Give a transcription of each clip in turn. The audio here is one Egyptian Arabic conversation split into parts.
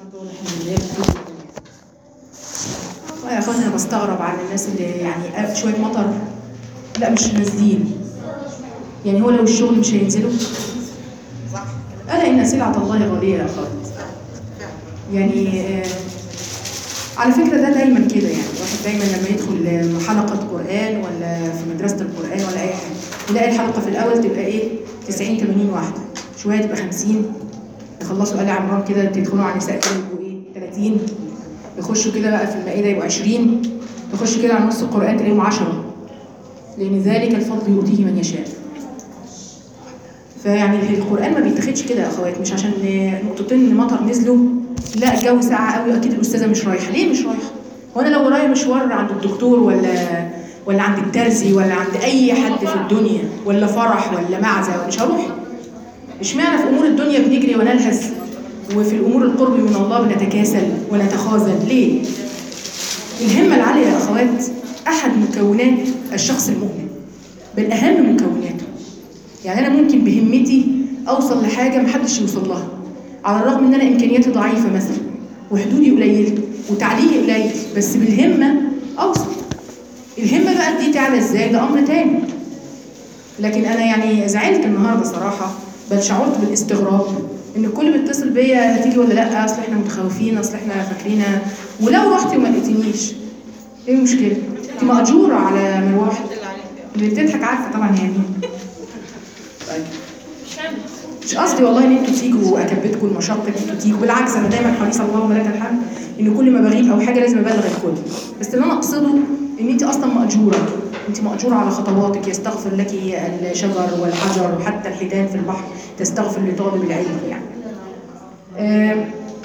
يا اخوان انا بستغرب على الناس اللي يعني شويه مطر لا مش نازلين يعني هو لو الشغل مش هينزلوا الا ان سلعه الله غاليه يا اخوان يعني آه، على فكره ده دايما كده يعني الواحد دايما لما يدخل حلقه قران ولا في مدرسه القران ولا اي حاجه يلاقي الحلقه في الاول تبقى ايه 90 80 واحده شويه تبقى 50 يخلصوا ال عمران كده تدخلوا على النساء كده يبقوا ايه 30 يخشوا كده بقى في المائده يبقوا 20 يخشوا كده على نص القران تلاقيهم 10 لان ذلك الفضل يؤتيه من يشاء فيعني القران ما بيتاخدش كده يا اخوات مش عشان نقطتين مطر نزلوا لا الجو ساقع قوي اكيد الاستاذه مش رايحه ليه مش رايحه وانا لو ورايا مشوار عند الدكتور ولا ولا عند الترزي ولا عند اي حد في الدنيا ولا فرح ولا معزه مش هروح اشمعنى في امور الدنيا بنجري ونلهث وفي الامور القرب من الله بنتكاسل ونتخاذل ليه الهمه العاليه يا اخوات احد مكونات الشخص المؤمن بل اهم مكوناته يعني انا ممكن بهمتي اوصل لحاجه محدش يوصل لها على الرغم ان انا امكانياتي ضعيفه مثلا وحدودي قليله وتعليمي قليل بس بالهمه اوصل الهمه بقى دي تعلى ازاي ده امر تاني لكن انا يعني زعلت النهارده صراحه بل شعرت بالاستغراب ان الكل بيتصل بيا هتيجي ولا لا اصل احنا متخوفين اصل احنا فاكرينها ولو رحتي وما لقيتنيش ايه المشكله؟ انت مأجوره على مروحه اللي بتضحك عارفه طبعا هي مين طيب مش قصدي والله ان انتوا تيجوا واكبدكم المشقه ان انتوا تيجوا بالعكس انا دايما حريصه اللهم لك الحمد ان كل ما بغيب او حاجه لازم ابلغ الكل بس اللي انا اقصده ان انت اصلا ماجوره انت ماجوره على خطواتك يستغفر لك الشجر والحجر وحتى الحيتان في البحر تستغفر لطالب العلم يعني آه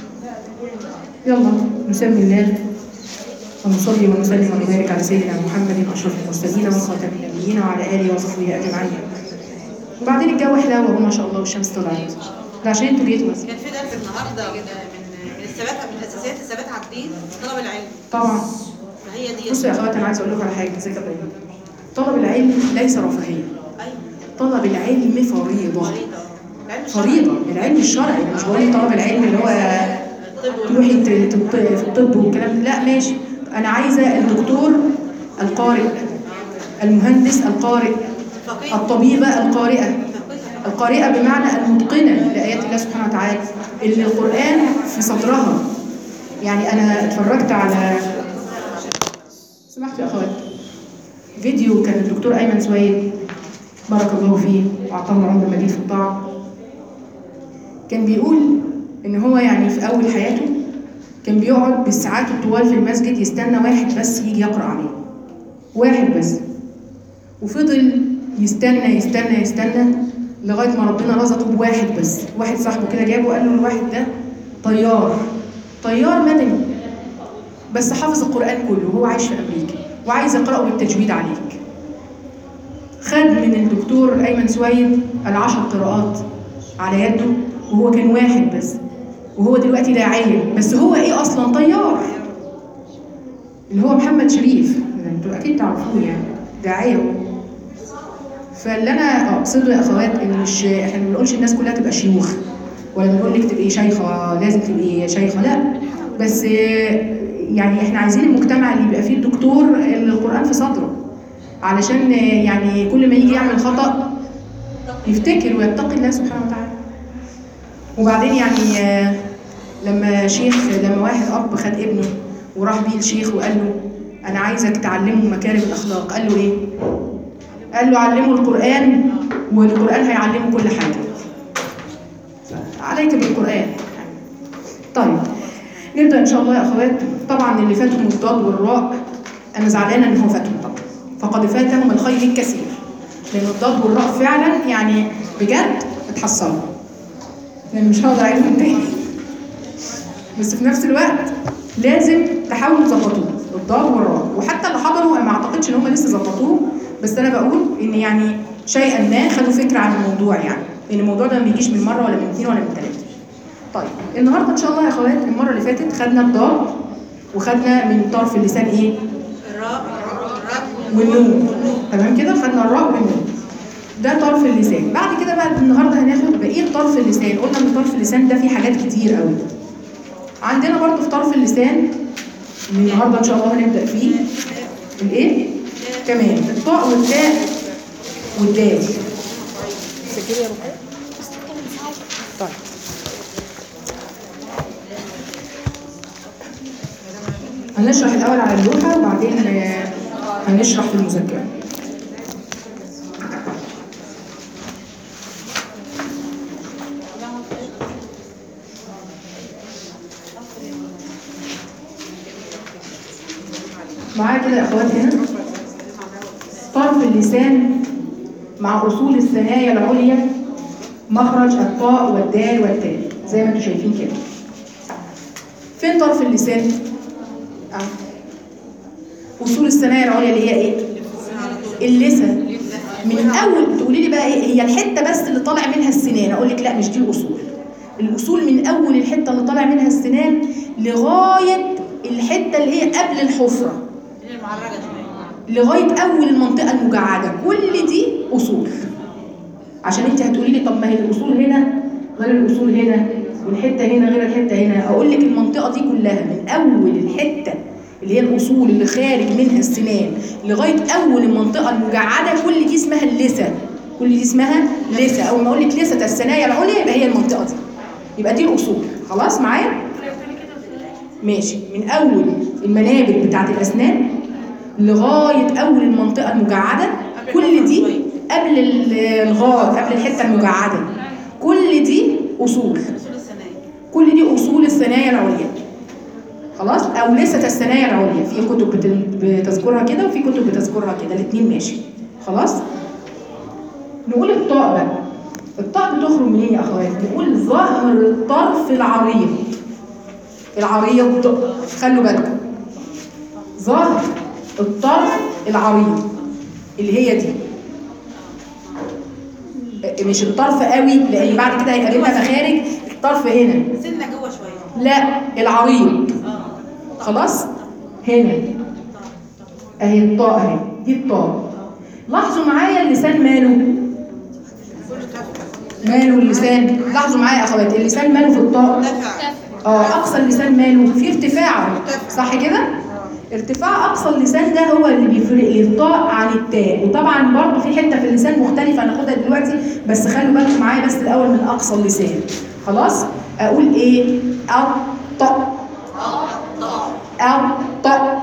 يلا نسمي الله ونصلي ونسلم ونبارك على سيدنا محمد اشرف المرسلين وخاتم النبيين وعلى اله وصحبه اجمعين وبعدين الجو حلاوه اهو ما شاء الله والشمس طلعت ده عشان انتوا جيتوا بس كان في درس النهارده من من الثبات من اساسيات الثبات على الدين طلب العلم طبعا ما هي دي بصوا يا اخواتي انا عايزه اقول لكم على حاجه ازيك يا ابراهيم طلب العلم ليس رفاهيه ايوه طلب العلم فريضه فريضه العلم الشرعي. فريضه العلم الشرعي أنا مش بقول لك طلب العلم اللي هو الطب تروحي ت- ت- في الطب والكلام ده. لا ماشي انا عايزه الدكتور القارئ المهندس القارئ فقيه الطبيبه القارئه فقيه القارئة بمعنى المتقنة لآيات الله سبحانه وتعالى اللي القرآن في صدرها يعني أنا اتفرجت على سمحت يا أخوات فيديو كان الدكتور أيمن سويد بارك الله فيه وأعطاه عمر مديد في الطاعة كان بيقول إن هو يعني في أول حياته كان بيقعد بالساعات الطوال في المسجد يستنى واحد بس يجي يقرأ عليه واحد بس وفضل يستنى يستنى يستنى لغايه ما ربنا رزقه بواحد بس واحد صاحبه كده جابه وقال له الواحد ده طيار طيار مدني بس حافظ القران كله وهو عايش في امريكا وعايز يقراه بالتجويد عليك خد من الدكتور ايمن سويد العشر قراءات على يده وهو كان واحد بس وهو دلوقتي داعيه بس هو ايه اصلا طيار اللي هو محمد شريف انتوا اكيد تعرفوه يعني داعيه هو فاللي انا اقصده يا اخوات ان مش احنا ما بنقولش الناس كلها تبقى شيوخ ولا بنقول لك تبقي شيخه لازم تبقي شيخه لا بس آه، يعني احنا عايزين المجتمع اللي يبقى فيه الدكتور اللي القران في صدره علشان آه، يعني كل ما يجي يعمل خطا يفتكر ويتقي الله سبحانه وتعالى وبعدين يعني آه، لما شيخ لما واحد اب خد ابنه وراح بيه الشيخ وقال له انا عايزك تعلمه مكارم الاخلاق قال له ايه قال له علمه القرآن والقرآن هيعلمه كل حاجة عليك بالقرآن طيب نبدأ إن شاء الله يا أخوات طبعا اللي فاتهم الضاد والراء أنا زعلانة إن هو فاتهم طبعا فقد فاتهم الخير الكثير لأن الضاد والراء فعلا يعني بجد اتحصلوا لأن مش هقدر أعيدهم تاني بس في نفس الوقت لازم تحاولوا تظبطوه الضاد والراء وحتى اللي حضروا أنا ما اعتقدش ان هم لسه ظبطوه بس انا بقول ان يعني شيئا ما خدوا فكره عن الموضوع يعني ان الموضوع ده ما بيجيش من مره ولا من اثنين ولا من ثلاثه طيب النهارده ان شاء الله يا اخوات المره اللي فاتت خدنا الضاد وخدنا من طرف اللسان ايه الراء الراء والنون تمام كده خدنا الراء والنون ده طرف اللسان بعد كده بقى النهارده هناخد بقيه طرف اللسان قلنا ان طرف اللسان ده فيه حاجات كتير قوي عندنا برضو في طرف اللسان من النهارده ان شاء الله هنبدا فيه الايه كمان الطاء والتاء والدال سجلي يا رقية طيب هنشرح الاول على اللوحه وبعدين آه، هنشرح في المذكره معايا كده يا اخوات هنا طرف اللسان مع اصول الثنايا العليا مخرج الطاء والدال والتاء زي ما انتم شايفين كده فين طرف اللسان أهو. اصول الثنايا العليا اللي هي ايه اللسان من اول تقولي لي بقى ايه هي الحته بس اللي طالع منها السنان اقول لك لا مش دي الاصول الاصول من اول الحته اللي طالع منها السنان لغايه الحته اللي هي قبل الحفره اللي المعرجه دي لغايه اول المنطقه المجعده كل دي اصول عشان انت هتقولي لي طب ما هي الاصول هنا غير الاصول هنا والحته هنا غير الحته هنا اقول لك المنطقه دي كلها من اول الحته اللي هي الاصول اللي خارج منها السنان لغايه اول المنطقه المجعده كل دي اسمها اللثه كل دي اسمها لثه اول ما اقول لك لثه الثنايا العليا يبقى هي المنطقه دي يبقى دي الاصول خلاص معايا ماشي من اول المنابت بتاعت الاسنان لغايه اول المنطقه المجعده كل دي قبل ال- الغار قبل الحته المجعده كل دي اصول اصول الثنايا كل دي اصول الثنايا العليا خلاص او لسه الثنايا العليا في كتب بت- بتذكرها كده وفي كتب بتذكرها كده الاثنين ماشي خلاص نقول الطاء بقى الطاء بتخرج منين يا اخوات نقول ظهر الطرف العريض العريض خلوا بالكم ظهر الطرف العريض اللي هي دي مش الطرف قوي لان بعد كده هيبقى لنا مخارج الطرف هنا سنه جوه شويه لا العريض اه خلاص هنا اهي الطاء اهي دي الطاء لاحظوا معايا اللسان ماله ماله اللسان لاحظوا معايا يا اخواتي اللسان ماله في الطاء دفع اه اقصى اللسان ماله في ارتفاع صح كده ارتفاع اقصى اللسان ده هو اللي بيفرق لي الطاء عن التاء وطبعا برضه في حته في اللسان مختلفه هناخدها دلوقتي بس خلوا بالكم معايا بس الاول من اقصى اللسان خلاص اقول ايه الطاء الطاء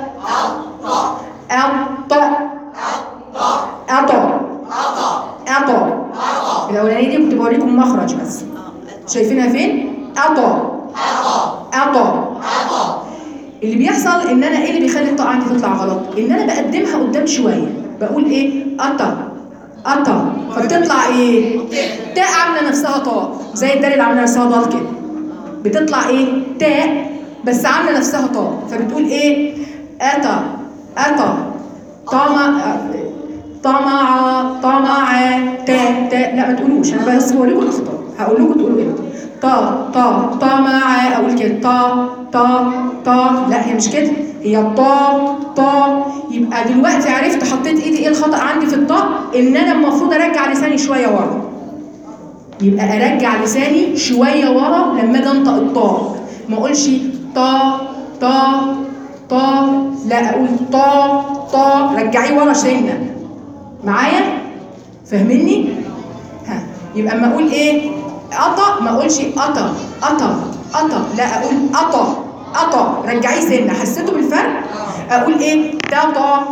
الطاء الطاء الطاء الاولانيه دي كنت بوريكم مخرج بس شايفينها فين الطاء الطاء اللي بيحصل ان انا ايه اللي بيخلي الطاقه عندي تطلع غلط ان انا بقدمها قدام شويه بقول ايه اطا اطا فبتطلع ايه تاء عامله نفسها طاء زي الدال اللي عامله نفسها ضاد كده بتطلع ايه تاء بس عامله نفسها طاء فبتقول ايه اتا اتا طمع طمع طمع تاء تاء لا ما تقولوش انا بس بوريكم الاخطاء هقول لكم تقولوا امتى طا طا طمع اقول كده طا طا طا لا هي مش كده هي طا طا يبقى دلوقتي عرفت حطيت ايدي ايه الخطا عندي في الطاء ان انا المفروض ارجع لساني شويه ورا يبقى ارجع لساني شويه ورا لما اجي انطق الطاء ما اقولش طا طا طا لا اقول طا طا رجعيه ورا سنه معايا فاهميني ها يبقى اما اقول ايه قطا ما اقولش قطا قطا قطا لا اقول قطا قطا رجعيه سنه حسيتوا بالفرق اقول ايه تاطا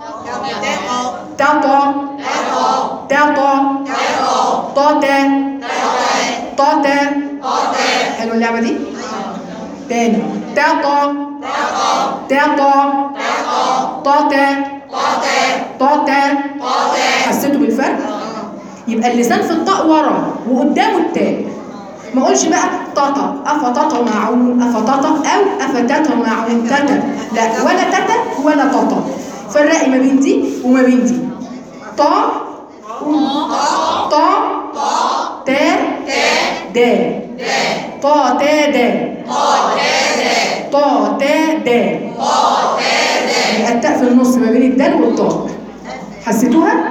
تاطا تاطا طاتا طاتا حلوه اللعبه دي تاني تاطا تاطا طاتا طاتا حسيتوا بالفرق يبقى اللسان في الطاء ورا وقدامه التاء ما اقولش بقى طاطا افطاطا معون افطاطا او افتاتا معون تاتا لا ولا تاتا ولا طاطا فرقي ما بين دي وما بين دي طا طا تا دا طا تا دا طا تا دا يبقى التاء في النص ما بين الدال والطاء حسيتوها؟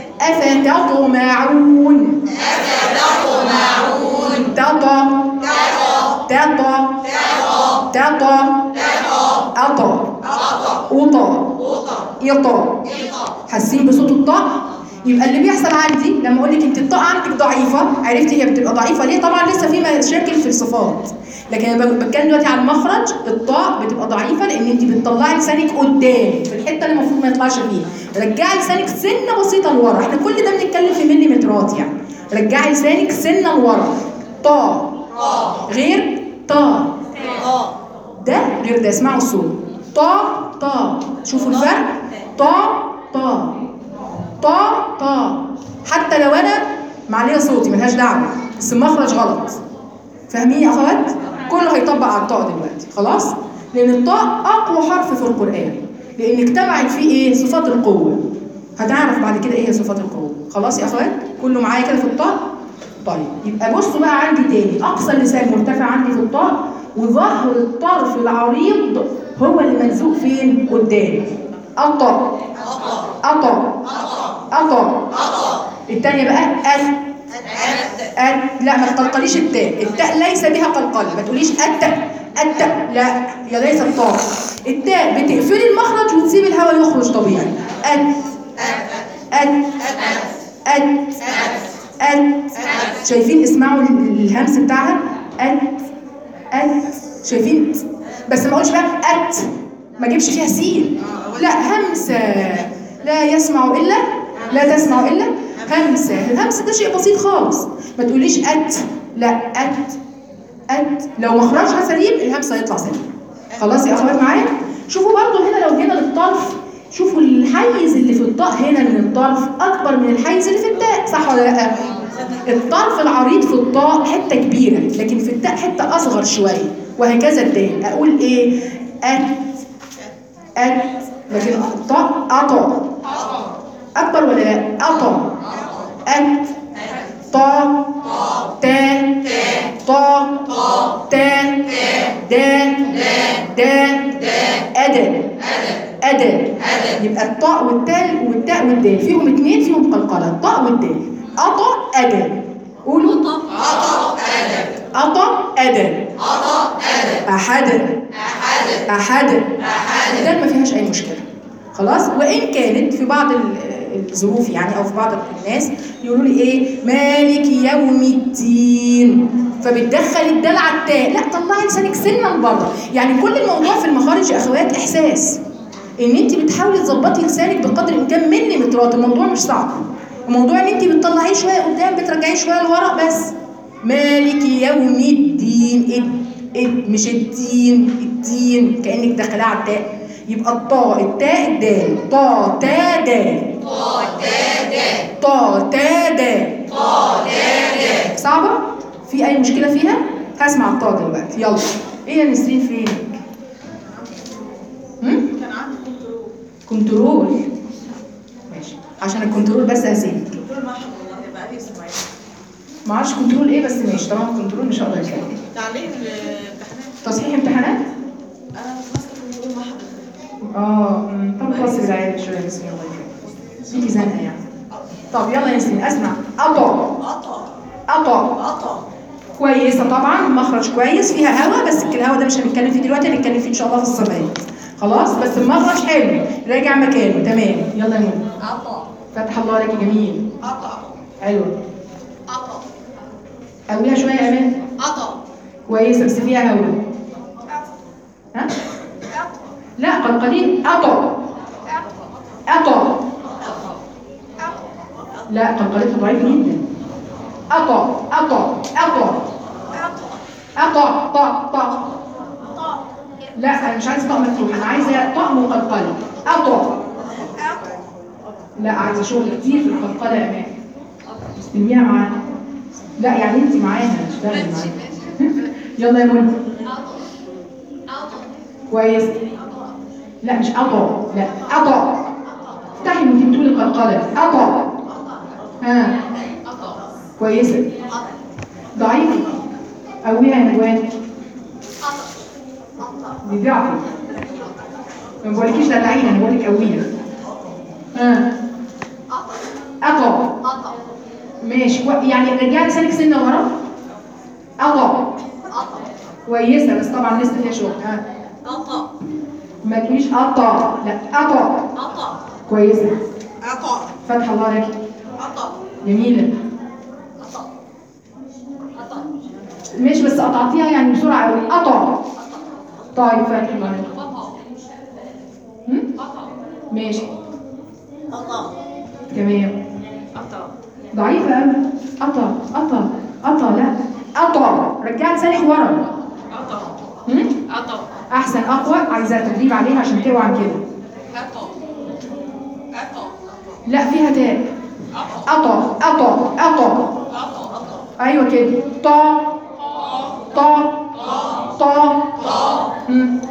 أفتطمعون أفتطمعون تطا تطا تا طا أطا أوطا إيطا حاسين بصوت الطاء يبقى اللي بيحصل عندي لما اقول لك انت الطاء عندك ضعيفه عرفتي هي بتبقى ضعيفه ليه طبعا لسه في مشاكل في الصفات لكن انا بتكلم دلوقتي عن المخرج الطاء بتبقى ضعيفه لان انت بتطلعي لسانك قدام في الحته اللي المفروض ما يطلعش فيها رجعي لسانك سنه بسيطه لورا احنا كل ده بنتكلم في مليمترات يعني رجعي لسانك سنه لورا طا غير طا ده غير ده اسمعوا الصوت طا طا شوفوا الفرق طا طا طا طا حتى لو انا معليه صوتي ملهاش دعوه بس المخرج غلط فاهمين يا اخوات كله هيطبق على الطاء دلوقتي خلاص لان الطاء اقوى حرف في القران لان اجتمعت فيه ايه صفات القوه هتعرف بعد كده ايه هي صفات القوه خلاص يا اخوات كله معايا كده في الطاء طيب يبقى بصوا بقى عندي تاني اقصى اللسان مرتفع عندي في الطاء وظهر الطرف العريض هو اللي ملزوق فين قدام الطاء أطا أطا الثانية بقى أت أت لا ما تقلقليش التاء التاء ليس بها قلقلة ما تقوليش أت أت لا هي ليست طاء التاء بتقفلي المخرج وتسيبي الهواء يخرج طبيعي أت أت أت أت شايفين اسمعوا الهمس بتاعها أت أت شايفين بس ما اقولش بقى أت ما اجيبش فيها سين لا همسة لا يسمع إلا لا تسمع إلا همسة الهمسة ده شيء بسيط خالص ما تقوليش أت لا أت أت لو مخرجها سليم الهمسة هيطلع سليم خلاص يا أخوات معايا شوفوا برضو هنا لو جينا للطرف شوفوا الحيز اللي في الطاء هنا من الطرف أكبر من الحيز اللي في التاء صح ولا لا؟ الطرف العريض في الطاء حتة كبيرة لكن في التاء حتة أصغر شوية وهكذا الدال أقول إيه؟ أت أت لكن الطاء أطا أكبر ولا لا؟ أطا أت طا تا طا تا دا دا أدا أدا يبقى الطاء والتاء والتاء والدال فيهم اثنين فيهم قلقلة الطاء والدال أطا أدا قولوا أطا أدا أحدا أحدا ده ما فيهاش أي مشكلة خلاص وإن كانت في بعض ال- الظروف يعني أو في بعض الناس يقولوا لي إيه مالك يوم الدين فبتدخل الدال على التاء لا طلعي لسانك سنه لبره يعني كل الموضوع في المخارج يا اخوات احساس ان انت بتحاولي تظبطي لسانك بقدر الامكان مليمترات الموضوع مش صعب الموضوع ان انت بتطلعيه شويه قدام بترجعيه شويه لورا بس مالك يوم الدين اد اد مش الدين الدين كانك داخلاه على التاء يبقى الطاء التاء الدال طا تا دال طا تا دال صعبة؟ في أي مشكلة فيها؟ هسمع الطاء دلوقتي يلا إيه يا نسرين فينك؟ هم؟ كان عندي كنترول كنترول ماشي عشان الكنترول بس هسيبك كنترول محض والله بقى لي اسبوعين معرفش كنترول ايه بس ماشي طالما كنترول مش هقدر اتكلم تعليق الامتحانات تصحيح امتحانات؟ انا كنت ماسكه كنترول محض اه أمم، طب بص بالعيال شويه بس يلا يكفي فيكي زنقه يعني طب يلا يا نسرين اسمع قطع قطع قطع قطع كويسه طبعا مخرج كويس فيها هواء بس الهواء ده مش هنتكلم فيه دلوقتي هنتكلم فيه ان شاء الله في الصبايا خلاص بس المخرج حلو راجع مكانه تمام يلا يا نور قطع فتح الله عليك جميل قطع حلو قطع قويها شويه يا امان قطع كويسه بس فيها هواء ها لا قلقلين قطع قطع لا قلقلتها ضعيفه جدا قطع قطع قطع قطع طا طا لا انا مش عايزه طاء مفتوح انا عايزه طاء مقلقله قطع لا عايزه شغل كتير في القلقله يا امان استنيها معانا لا يعني انت معانا اشتغلي معانا يلا يا منى كويس لا مش قطع لا قطع افتحي وانت بتقولي قلقله قطع ها كويسه ضعيفه قويها يا نجوان دي ضعفه ما بقولكيش دلعينا انا بقولك قويها ها قطع ماشي كوي- يعني رجعي لسانك سنه ورا قطع كويسه بس طبعا لسه فيها شغل ها أطأ ما تقوليش قطع لا قطع أطأ كويسه أطأ فتح الله عليك أطأ جميله أطأ أطأ مش بس قطعتيها يعني بسرعه قوي قطع طيب فتح الله عليك هم؟ ماشي أطأ تمام أطأ ضعيفة أوي قطع قطع قطع لا قطع رجعت لسانك ورا أطأ هم؟ أطأ أحسن أقوى عايزة تدريب عليها عشان تقوى عن كده أطأ أطأ لا فيها تاء قطع قطع قطع أيوة كده طا طا طا هم؟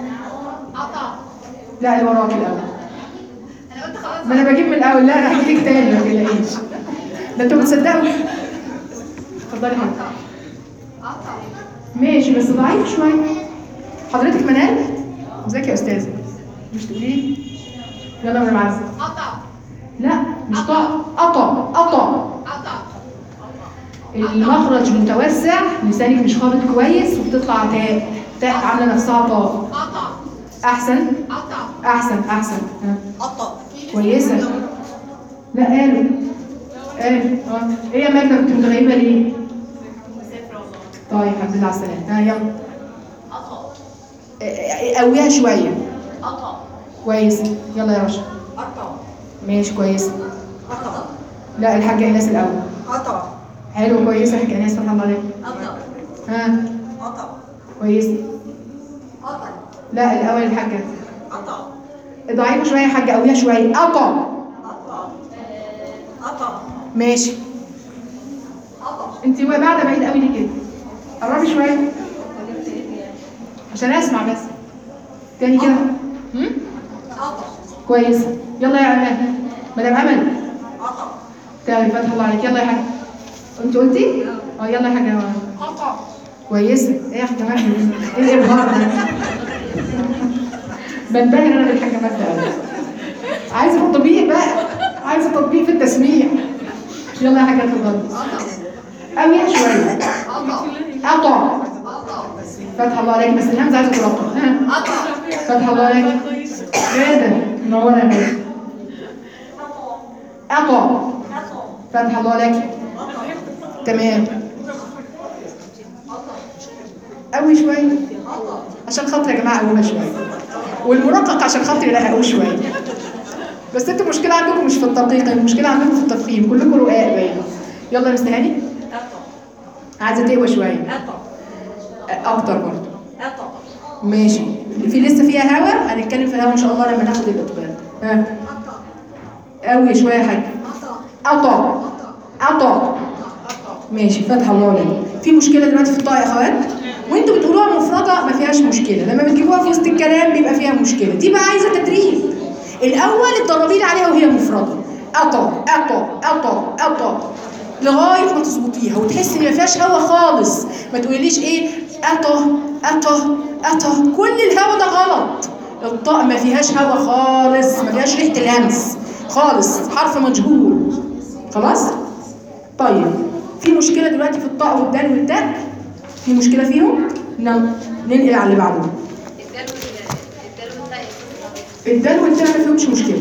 لا اللي وراك الأول أنا قلت خلاص ما أنا بجيب من الأول لا أنا هحكيك تاني ما تقلقيش ده أنتوا بتصدقوا اتفضلي حضرتك ماشي بس ضعيف شوية حضرتك منال ازيك يا استاذة مش تقولي يلا من المعزة أطأ لا مش طاء قطع قطع أطأ المخرج متوسع لسانك مش خابط كويس وبتطلع تاء تاء عامله نفسها طاء أطأ احسن أطأ احسن احسن ها. أطأ كويسه لا قالوا قالوا اه ايه يا ماجده كنت متغيبه ليه؟ طيب الحمد لله على السلامه ها يلا أطأ اه، اه، قويها شويه أطأ كويس يلا يا رشا أطأ ماشي كويس أطأ لا الحاجه ايناس الاول أطأ حلو كويسه الحاجه ايناس فتح الله عليك أطأ ها أطأ كويس أطأ لا الاول الحاجه أطأ ضعيفه شويه يا حاجه قويها شويه قطع أطأ أطأ ماشي أطأ انت بعد بعيد قوي ليه كده قربي شويه عشان اسمع بس تاني كده هم؟ أطأ كويس يلا يا امال مدام امل أطأ تاني فتح الله عليك يلا يا حاجه انت قلتي اه يلا يا حاجه أطأ كويسه ايه يا حاجه مهدي ايه الابهار ده بنبهر انا بالحاجه مهدي أوي. عايزه تطبيق بقى عايزه تطبيق في التسميع يلا يا حاجه اتفضلي قوي شويه قطع فتح الله عليك بس الهمزه عايزه ترقق ها أطأ فتح الله عليك غاده منوره يا غاده قطع فتح الله عليك تمام قوي شويه عشان خاطر يا جماعه قوي شويه والمرقق عشان خاطر يرققوه شويه بس انتوا المشكله عندكم مش في التدقيق المشكله عندكم في التفخيم كلكم رقاق باين يلا يا مستر هاني عايزه تقوى شويه أطأ اكتر برضه أطأ ماشي في لسه فيها هوا هنتكلم في الهوا ان شاء الله لما ناخد الاطباق ها قوي شويه يا حاج قطع قطع ماشي فتح الله عليك في مشكله دلوقتي في الطاء يا اخوات وانتوا بتقولوها مفرده ما فيهاش مشكله لما بتجيبوها في وسط الكلام بيبقى فيها مشكله دي بقى عايزه تدريب الاول اتدربي لي عليها وهي مفرده قطع قطع قطع قطع لغايه ما تظبطيها وتحسي ان ما فيهاش هوا خالص ما تقوليش ايه قطع قطع قطع كل الهوا ده غلط الطاء ما فيهاش هوا خالص ما فيهاش ريحه الهمس خالص حرف مجهول خلاص طيب في مشكله دلوقتي في الطاء والدال والتاء في مشكله فيهم نعم. ننقل على اللي بعده الدال والدال والتاء الدال والتاء ما فيهمش مشكله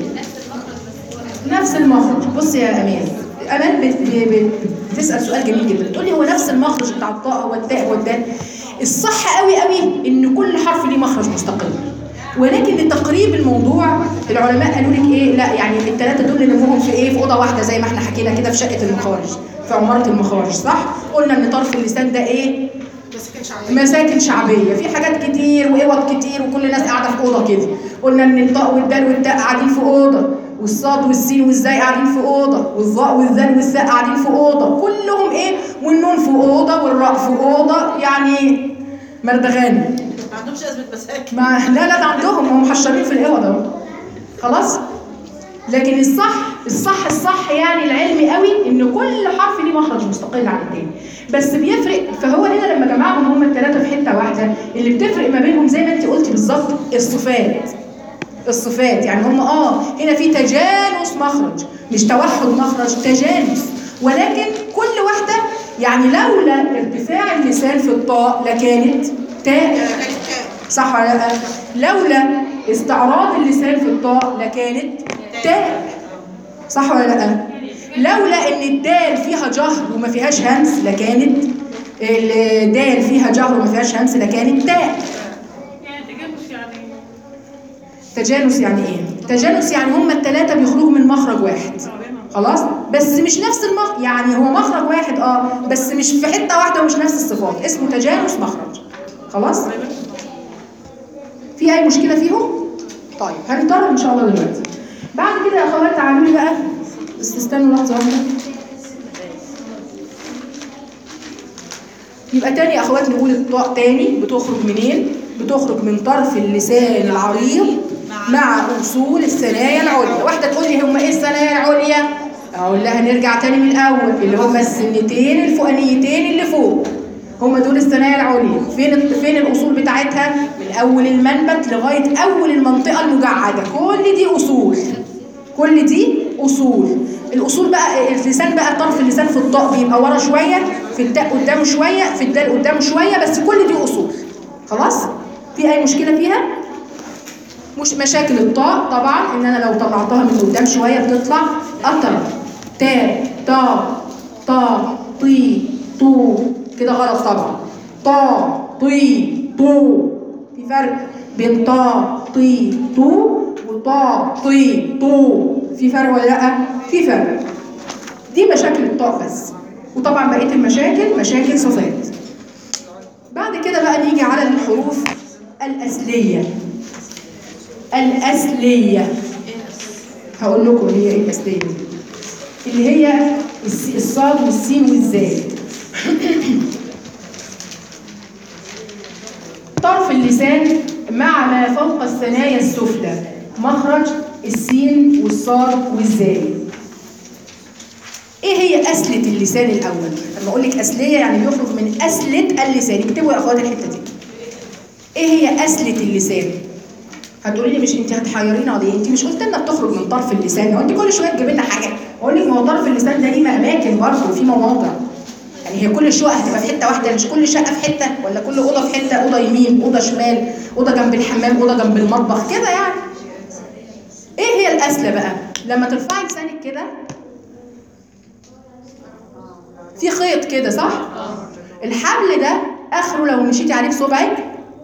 نفس المخرج بس هو نفس المخرج بص يا امان امان بت- ب- ب- بتسال سؤال جميل جدا بتقول لي هو نفس المخرج بتاع الطاء هو التاء والدال الصح قوي قوي ان كل حرف ليه مخرج مستقل ولكن لتقريب الموضوع العلماء قالوا لك ايه لا يعني الثلاثه دول نلمهم في ايه في اوضه واحده زي ما احنا حكينا كده في شقه المخارج في عماره المخارج صح قلنا ان طرف اللسان ده ايه مساكن شعبيه في حاجات كتير واوض كتير وكل الناس قاعده في اوضه كده قلنا ان الطاء والدال والتاء قاعدين في اوضه والصاد والسين والزاي قاعدين في اوضه والظاء والذال والثاء قاعدين في اوضه كلهم ايه والنون في اوضه والراء في اوضه يعني مردغاني ما عندهمش أزمة مساكن ما لا لا ده عندهم هم محشرين في الاوض اهو خلاص لكن الصح الصح الصح يعني العلمي قوي ان كل حرف ليه مخرج مستقل عن التاني بس بيفرق فهو هنا لما جمعهم هم الثلاثه في حته واحده اللي بتفرق ما بينهم زي ما انت قلتي بالظبط الصفات الصفات يعني هم اه هنا في تجانس مخرج مش توحد مخرج تجانس ولكن كل واحده يعني لولا ارتفاع اللسان في الطاء لكانت تاء كانت كام؟ صح ولا لا لولا استعراض اللسان في الطاء لكانت تاء صح ولا لا لولا ان الدال فيها جهر وما فيهاش همس لكانت الدال فيها جهر وما فيهاش همس لكانت تاء يعني تجانس يعني تجانس يعني ايه تجانس يعني هما الثلاثه بيخرجوا من مخرج واحد خلاص بس مش نفس المخرج يعني هو مخرج واحد اه بس مش في حته واحده ومش نفس الصفات اسمه تجانس مخرج خلاص في اي مشكله فيهم طيب هنضرب ان شاء الله دلوقتي بعد كده يا اخوات تعالوا لي بقى بس استنوا لحظه واحده يبقى تاني يا اخوات نقول الطاء تاني بتخرج منين بتخرج من طرف اللسان العريض مع اصول الثنايا العليا واحده تقول لي هم ايه الثنايا العليا اقول لها نرجع تاني من الاول اللي هم السنتين الفوقانيتين اللي فوق هم دول الثنايا العليا فين فين الاصول بتاعتها من اول المنبت لغايه اول المنطقه المجعده كل دي اصول كل دي اصول الاصول بقى اللسان بقى طرف اللسان في الطاء بيبقى ورا شويه في التاء قدامه شويه في الدال قدامه شويه بس كل دي اصول خلاص في اي مشكله فيها مش مشاكل الطاء طبعا ان انا لو طلعتها من قدام شويه بتطلع اطرف تاء تا تا طي طو كده غلط طبعا طا طي طو في فرق بين طا طي طو وطا طي طو في فرق ولا لا في فرق دي مشاكل الطاء بس وطبعا بقيه المشاكل مشاكل صفات بعد كده بقى نيجي على الحروف الأصلية الأصلية هقول لكم هي ايه الأصلية دي اللي هي الس- الصاد والسين والزاي طرف اللسان مع ما فوق الثنايا السفلى مخرج السين والصاد والزاي ايه هي أسلة اللسان الأول؟ لما أقول لك أسلية يعني بيخرج من أسلة اللسان اكتبوا يا أخوات الحتة دي ايه هي أسلة اللسان؟ هتقولي لي مش انت هتحيرينا ليه؟ انت مش قلت لنا بتخرج من طرف اللسان، هو انت كل شويه تجيب لنا حاجه، اقول لك ما هو طرف اللسان ده ليه اماكن برضه في مواضع. يعني هي كل الشقق هتبقى في حته واحده مش كل شقه في حته ولا كل اوضه في حته، اوضه يمين، اوضه شمال، اوضه جنب الحمام، اوضه جنب المطبخ كده يعني. ايه هي الأسلة بقى؟ لما ترفعي لسانك كده في خيط كده صح؟ الحبل ده اخره لو مشيتي عليه بصبعك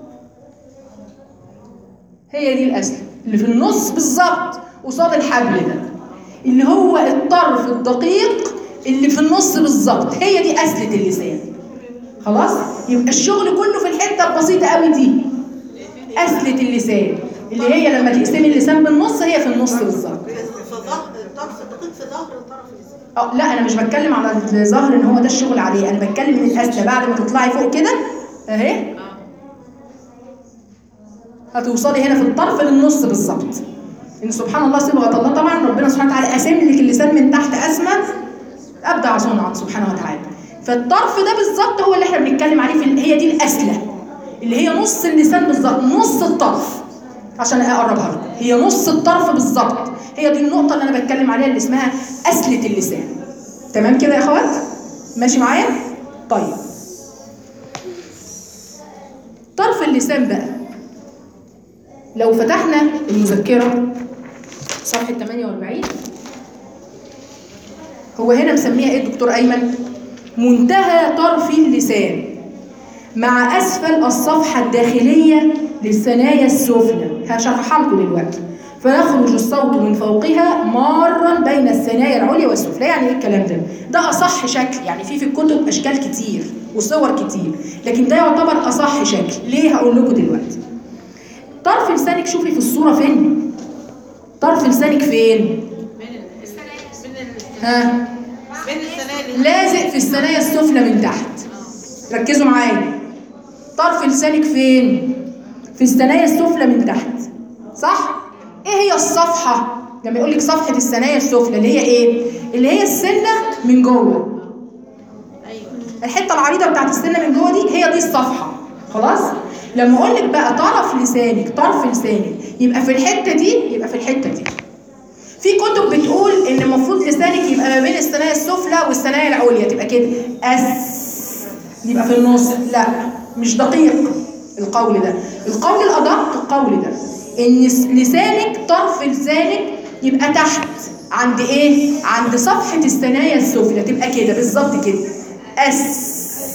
هي دي الأسلة اللي في النص بالظبط قصاد الحبل ده اللي هو الطرف الدقيق اللي في النص بالظبط هي دي أسلة اللسان خلاص يبقى الشغل كله في الحتة البسيطة قوي دي أسلة اللسان اللي هي لما تقسمي اللسان بالنص هي في النص بالظبط في ظهر الطرف الدقيق في ظهر طرف اللسان اه لا انا مش بتكلم على الظهر ان هو ده الشغل عليه انا بتكلم من الاسفل بعد ما تطلعي فوق كده اهي هتوصلي هنا في الطرف للنص بالظبط ان سبحان الله صبغه الله طبعا ربنا سبحانه وتعالى قاسم لك اللسان من تحت اسمى ابدع صنعا سبحانه وتعالى فالطرف ده بالظبط هو اللي احنا بنتكلم عليه في ال- هي دي الاسله اللي هي نص اللسان بالظبط نص الطرف عشان اقربها لكم هي نص الطرف بالظبط هي دي النقطه اللي انا بتكلم عليها اللي اسمها اسله اللسان تمام كده يا اخوات ماشي معايا طيب طرف اللسان بقى لو فتحنا المذكره صفحه 48 هو هنا مسميها ايه الدكتور ايمن منتهى طرف اللسان مع اسفل الصفحه الداخليه للثنايا السفلى هشرحها لكم دلوقتي فيخرج الصوت من فوقها مارا بين الثنايا العليا والسفلى يعني ايه الكلام ده ده اصح شكل يعني في في الكتب اشكال كتير وصور كتير لكن ده يعتبر اصح شكل ليه هقول لكم دلوقتي طرف لسانك شوفي في الصوره فين طرف لسانك فين بين ال- بين ال- ها بين السنان لازق في الثنايا السفلى من تحت ركزوا معايا طرف لسانك فين في الثنايا السفلى من تحت صح ايه هي الصفحه لما يقول لك صفحه الثنايا السفلى اللي هي ايه اللي هي السنه من جوه ايوه الحته العريضه بتاعت السنه من جوه دي هي دي الصفحه خلاص لما اقول لك بقى طرف لسانك طرف لسانك يبقى في الحته دي يبقى في الحته دي في كتب بتقول ان المفروض لسانك يبقى ما بين الثنايا السفلى والثنايا العليا تبقى كده اس يبقى في النص لا مش دقيق القول ده القول الادق القول ده ان س- لسانك طرف لسانك يبقى تحت عند ايه عند صفحه الثنايا السفلى تبقى كده بالظبط كده اس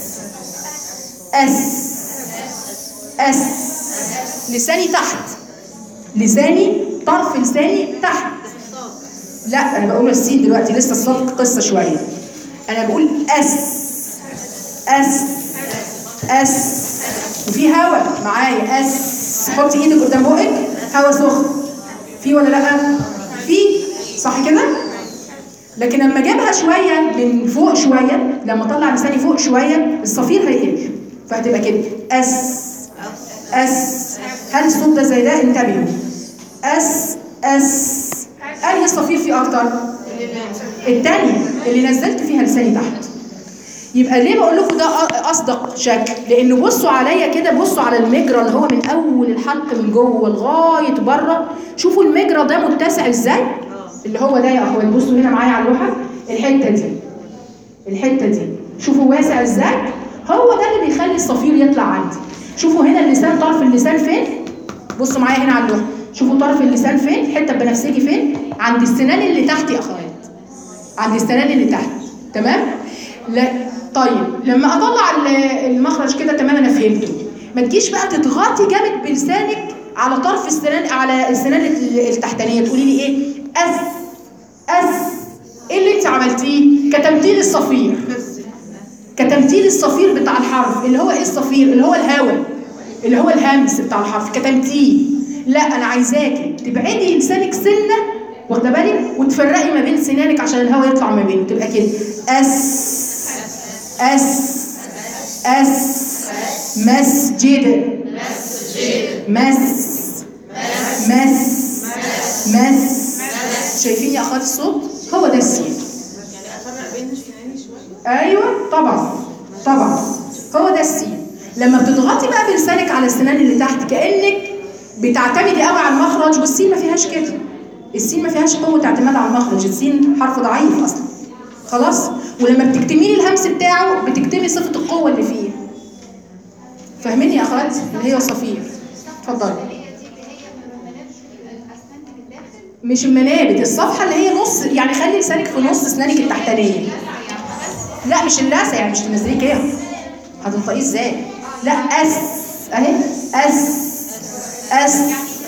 اس اس لساني تحت لساني طرف لساني تحت لا انا بقول السين دلوقتي لسه الصوت قصه شويه انا بقول اس اس اس وفي هواء معايا اس حطي ايدك قدام بقك هواء سخن في ولا لا في صح كده لكن لما اجيبها شويه من فوق شويه لما اطلع لساني فوق شويه الصفير هيقل فهتبقى كده اس اس هل الصوت ده زي ده انتبهوا اس اس انهي الصفير فيه اكتر الثانيه اللي نزلت فيها لساني تحت يبقى ليه بقول لكم ده أ- اصدق شكل لان بصوا عليا كده بصوا على المجرى اللي هو من اول الحلق من جوه لغايه بره شوفوا المجرى ده متسع ازاي اللي هو ده يا اخوان بصوا هنا معايا على اللوحه الحته دي الحته دي شوفوا واسع ازاي هو ده اللي بيخلي الصفير يطلع عندي شوفوا هنا اللسان طرف اللسان فين بصوا معايا هنا على اللوحه شوفوا طرف اللسان فين الحته البنفسجي فين عند السنان اللي تحت يا اخوات عند السنان اللي تحت تمام لا طيب لما اطلع ال- المخرج كده تمام انا فهمته ما تجيش بقى تضغطي جامد بلسانك على طرف السنان على السنان ال- التحتانيه تقولي لي ايه اس اس ايه اللي انت عملتيه كتمثيل الصفير كتمثيل الصفير بتاع الحرف اللي هو ايه الصفير اللي هو الهواء اللي هو الهمس بتاع الحرف كتمثيل لا انا عايزاكي تبعدي لسانك سنه واخده بالك وتفرقي ما بين سنانك عشان الهواء يطلع ما بينه تبقى كده اس اس اس مسجد مس مس مس شايفين يا اخوات الصوت هو ده السين يعني افرق بين السناني شويه ايوه طبعا طبعا هو ده السين لما بتضغطي بقى بلسانك على السنان اللي تحت كانك بتعتمدي قوي على المخرج والسين ما فيهاش كده السين ما فيهاش قوه اعتماد على المخرج السين حرف ضعيف اصلا خلاص ولما بتكتمي لي الهمس بتاعه بتكتمي صفه القوه اللي فيه فاهميني يا اخوات اللي هي صفير اتفضلي مش المنابت الصفحه اللي هي نص يعني خلي لسانك في نص اسنانك التحتانيه لا مش اللثه يعني مش تنزليه كده هتنطقيه ازاي لا اس اهي اس اس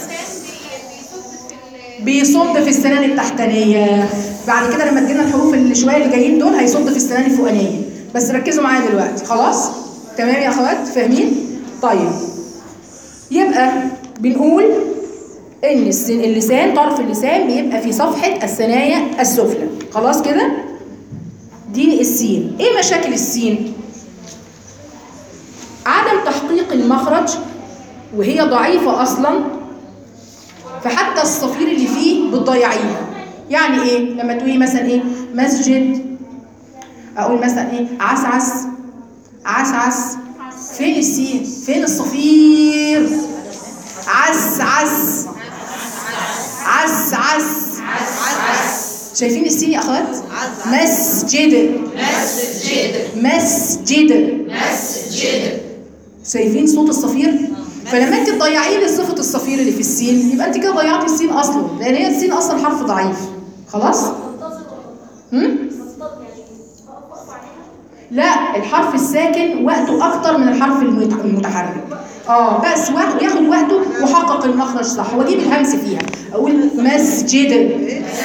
بيصد في السنان التحتانيه بعد كده لما تجينا الحروف اللي شويه اللي جايين دول هيصد في السنان الفوقانيه بس ركزوا معايا دلوقتي خلاص تمام يا اخوات فاهمين طيب يبقى بنقول ان السن- اللسان طرف اللسان بيبقى في صفحه الثنايا السفلى خلاص كده دي السين ايه مشاكل السين عدم تحقيق المخرج وهي ضعيفه اصلا فحتى الصفير اللي فيه بتضيعيه يعني ايه لما تقولي مثلا ايه مسجد اقول مثلا ايه عسعس عسعس فين السين فين الصفير عس عس عس عس شايفين السين يا اخوات مسجد مسجد شايفين صوت الصفير فلما انت تضيعي لي صفه الصفير اللي في السين يبقى انت كده ضيعتي السين اصلا لان هي السين اصلا حرف ضعيف خلاص هم؟ لا الحرف الساكن وقته اكتر من الحرف المت- المتحرك اه بس وقت- ياخد وقته وحقق المخرج صح واجيب الهمس فيها اقول مسجد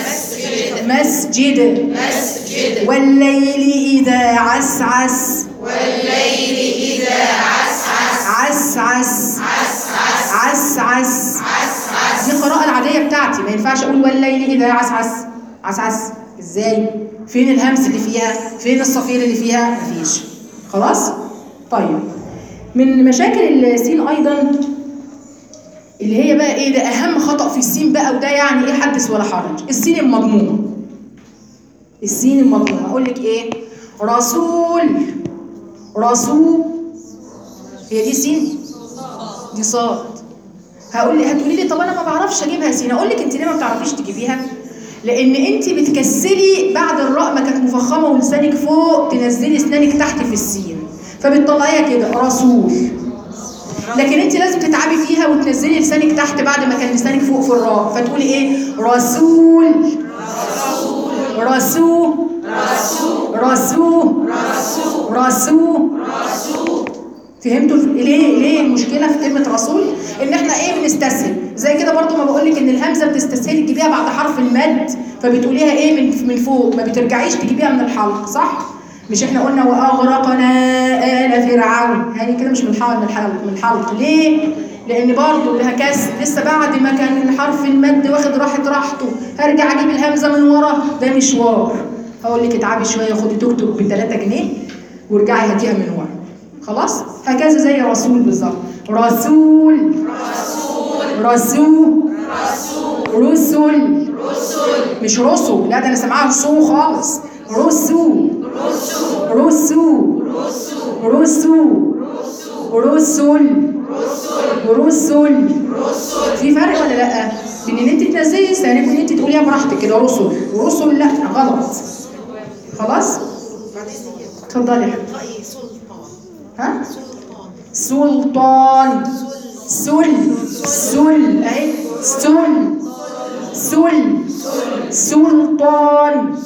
مسجد والليل اذا عسعس عسعس عسعس دي القراءة العادية بتاعتي ما ينفعش أقول والليل إذا عسعس عسعس إزاي؟ فين الهمس اللي فيها؟ فين الصفير اللي فيها؟ مفيش خلاص؟ طيب من مشاكل السين أيضا اللي هي بقى إيه ده أهم خطأ في السين بقى وده يعني إيه حدث ولا حرج السين المضمومة السين المضمومة أقول لك إيه؟ رسول رسول هي دي سين دي صاد هقول لي هتقولي لي طب انا ما بعرفش اجيبها سين اقول لك انت ليه ما بتعرفيش تجيبيها لان انت بتكسلي بعد الراء ما كانت مفخمه ولسانك فوق تنزلي اسنانك تحت في السين فبتطلعيها كده رسول لكن انت لازم تتعبي فيها وتنزلي لسانك تحت بعد ما كان لسانك فوق في الراء فتقولي ايه رسول رسول رسول رسول فهمتوا ليه ليه المشكله في كلمه رسول ان احنا ايه بنستسهل زي كده برضو ما بقول لك ان الهمزه بتستسهلي تجيبيها بعد حرف المد فبتقوليها ايه من من فوق ما بترجعيش تجيبيها من الحلق صح مش احنا قلنا واغرقنا ال فرعون هذه كده مش من الحلق من الحلق من الحلق ليه لان برضه لها كسر لسه بعد ما كان حرف المد واخد راحه راحته هرجع اجيب الهمزه من ورا ده مشوار هقول لك اتعبي شويه خدي توك توك ب 3 جنيه وارجعي هاتيها من ورا خلاص هكذا زي رسول بالظبط رسول رسول رسل مش رسل لا ده انا سامعاها رسول خالص رسول رسول رسول رسل رسل في فرق ولا لا؟ بين ان انت تنزلي لسانك وان انت تقوليها براحتك كده رسل رسل لا غلط خلاص؟ بعد اذنك يا اتفضلي يا حبيبتي. انطقي سلطان ها؟ سلطان سلطان سل سل اهي سل سل سلطان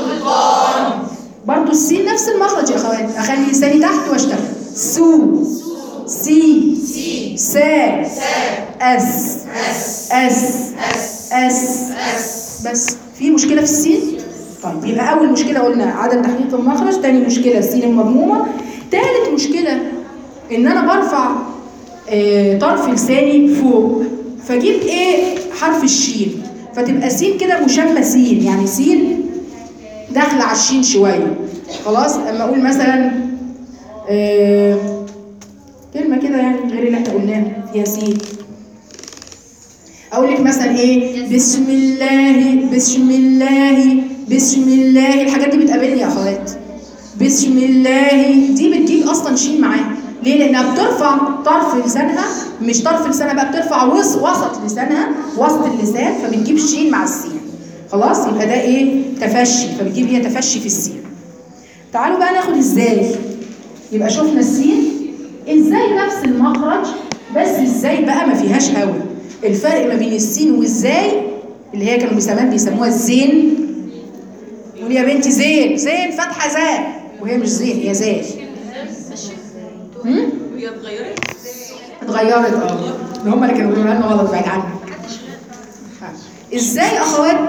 برضو السين نفس المخرج يا اخوات اخلي لساني تحت واشتغل سو سي سا اس اس اس بس في مشكله في السين طيب يبقى اول مشكله قلنا عدم تحقيق المخرج تاني مشكله السين المضمومه تالت مشكله ان انا برفع آه، طرف لساني فوق فاجيب ايه حرف الشين فتبقى سين كده مشمه سين يعني سين داخله على الشين شويه خلاص اما اقول مثلا آه، كلمه كده يعني غير اللي احنا قلناها فيها سين اقول لك مثلا ايه بسم الله بسم الله بسم الله الحاجات دي بتقابلني يا اخوات بسم الله دي بتجيب اصلا شين معاها ليه لانها بترفع طرف لسانها مش طرف لسانها بقى بترفع وسط وسط لسانها وسط اللسان فبتجيب شين مع السين خلاص يبقى ده ايه تفشي فبتجيب هي تفشي في السين تعالوا بقى ناخد ازاي يبقى شفنا السين ازاي نفس المخرج بس ازاي بقى ما فيهاش هوا الفرق ما بين السين والزاي اللي هي كانوا زمان بيسموها الزين قول يا بنتي زين زين فتحه زاي وهي مش زين هي زاي هم؟ هي اتغيرت اتغيرت اه ده هم اللي كانوا بيقولوا لنا غلط بعيد عنك ها. ازاي اخوات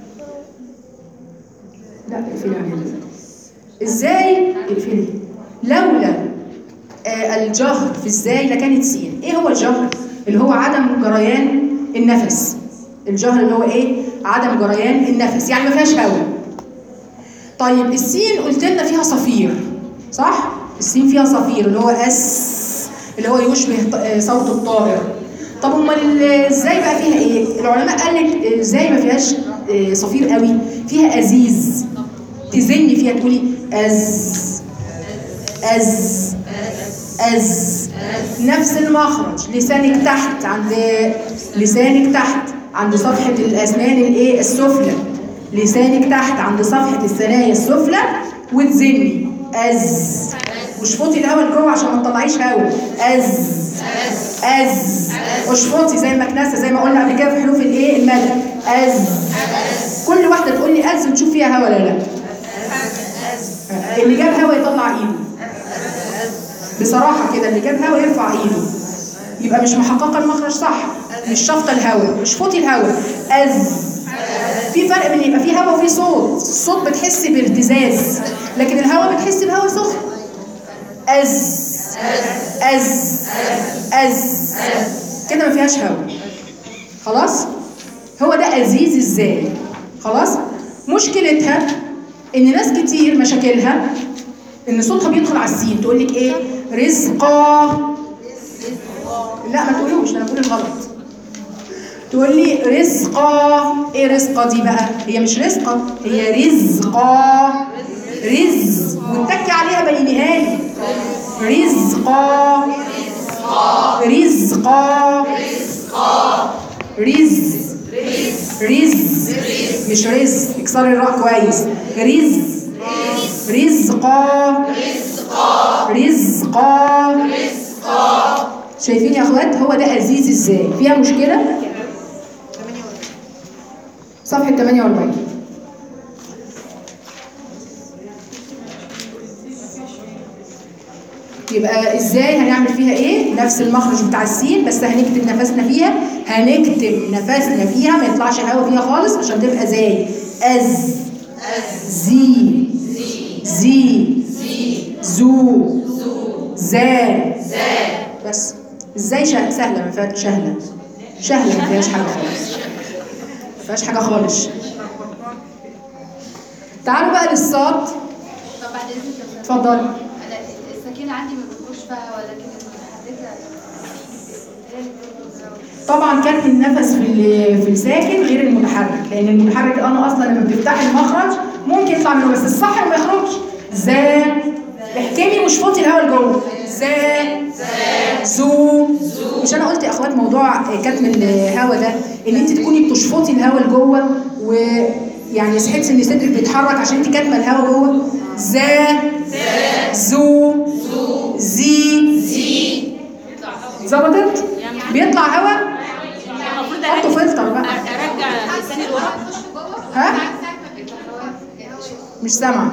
لا اقفلي عليها ازاي اقفلي لولا آه الجهر في ازاي لكانت سين ايه هو الجهر اللي هو عدم جريان النفس الجهر اللي هو ايه عدم جريان النفس يعني ما فيهاش هواء طيب السين قلت لنا فيها صفير صح السين فيها صفير اللي هو اس اللي هو يشبه ط- آه، صوت الطائر طب امال ال- ازاي بقى فيها ايه العلماء قال لك آه، ازاي ما فيهاش آه، صفير قوي فيها ازيز تزني فيها تقولي از از از نفس المخرج لسانك تحت عند لسانك تحت عند صفحة الأسنان الإيه السفلى لسانك تحت عند صفحة الثنايا السفلى وتزني أز واشفطي الهواء لجوه عشان ما تطلعيش هواء أز أز اشفطي زي المكنسة زي ما قلنا قبل كده في حروف الإيه المد أز كل واحدة تقول لي أز وتشوف فيها هواء ولا لا اللي جاب هواء يطلع إيده بصراحة كده اللي جاب هوا يرفع ايده يبقى مش محققة المخرج صح مش شفط الهوا مش فوتي الهوا أز في فرق بين يبقى في هوا وفي صوت الصوت بتحسي باهتزاز لكن الهوا بتحسي بهوا سخن أز أز أز كده ما فيهاش هوا خلاص هو ده أزيز ازاي خلاص مشكلتها ان ناس كتير مشاكلها ان صوتها بيدخل على السين تقول لك ايه رزقا لا ما تقولوش انا بقول الغلط تقول لي رزقا ايه رزقا دي بقى هي مش رزقا هي رزقا رز واتكي عليها بينها لي رزقا رزقا رز رز مش رز اكسري الراء كويس رز رزقا رزقا شايفين يا اخوات هو ده أزيز ازاي فيها مشكلة صفحة 48 يبقى ازاي هنعمل فيها ايه نفس المخرج بتاع السين بس هنكتب نفسنا فيها هنكتب نفسنا فيها ما يطلعش هوا فيها خالص عشان تبقى زي از زي زي زو زا بس ازاي شه- سهله ما فيهاش سهله سهله ما فيهاش حاجه خالص ما فيهاش حاجه خالص تعالوا بقى للصاد طب بعد اذنك يا أستاذ. اتفضلي انا السكينه عندي ما بتخش فيها ولكن المتحركه هي اللي بتخش. طبعا كان النفس في ال- في الساكن غير المتحرك لان المتحرك انا اصلا لما بتفتح المخرج ممكن يطلع منه بس الصح ما يخرجش زا احكمي مش فوتي الهواء لجوه زا زو مش انا قلت يا اخوات موضوع كتم الهواء ده ان انت تكوني بتشفطي الهواء لجوه ويعني تحسي ان صدرك بيتحرك عشان انت كاتمه الهواء جوه زا زو زي ظبطت بيطلع هواء المفروض حطوا فلتر بقى ارجع لساني لورا ها مش سامعه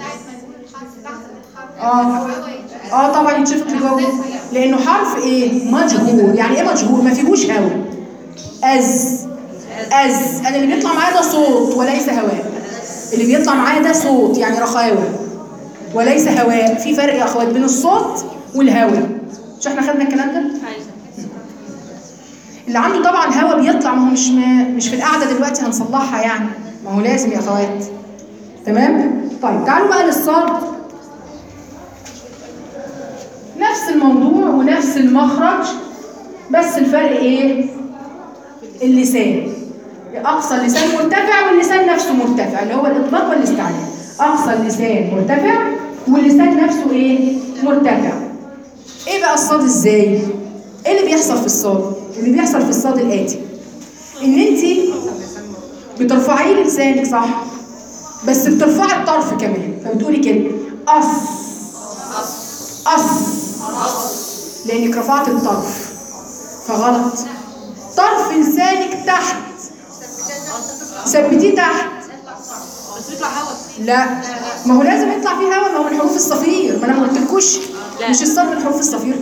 اه اه طبعا يتشفط لجوه لانه حرف ايه مجهور يعني ايه مجهور ما فيهوش هواء از از انا اللي بيطلع معايا ده صوت وليس هواء اللي بيطلع معايا ده صوت يعني رخاوه وليس هواء في فرق يا اخوات بين الصوت والهواء مش احنا خدنا الكلام ده اللي عنده طبعا هوا بيطلع ما هو مش م... مش في القعده دلوقتي هنصلحها يعني ما هو لازم يا اخوات تمام طيب تعالوا بقى للصاد نفس الموضوع ونفس المخرج بس الفرق ايه اللسان اقصى اللسان مرتفع واللسان نفسه مرتفع اللي هو الاطلاق والاستعلاء اقصى اللسان مرتفع واللسان نفسه ايه مرتفع ايه بقى الصاد ازاي ايه اللي بيحصل في الصاد اللي بيحصل في الصاد الاتي ان انت بترفعي لسانك صح بس بترفعي الطرف كمان فبتقولي كده أص أص لأنك رفعت الطرف فغلط طرف لسانك تحت ثبتيه تحت بس بيطلع هوا لا ما هو لازم يطلع فيه هواء ما هو من حروف الصفير ما انا ما قلتلكوش لا. مش الصاد من حروف الصفير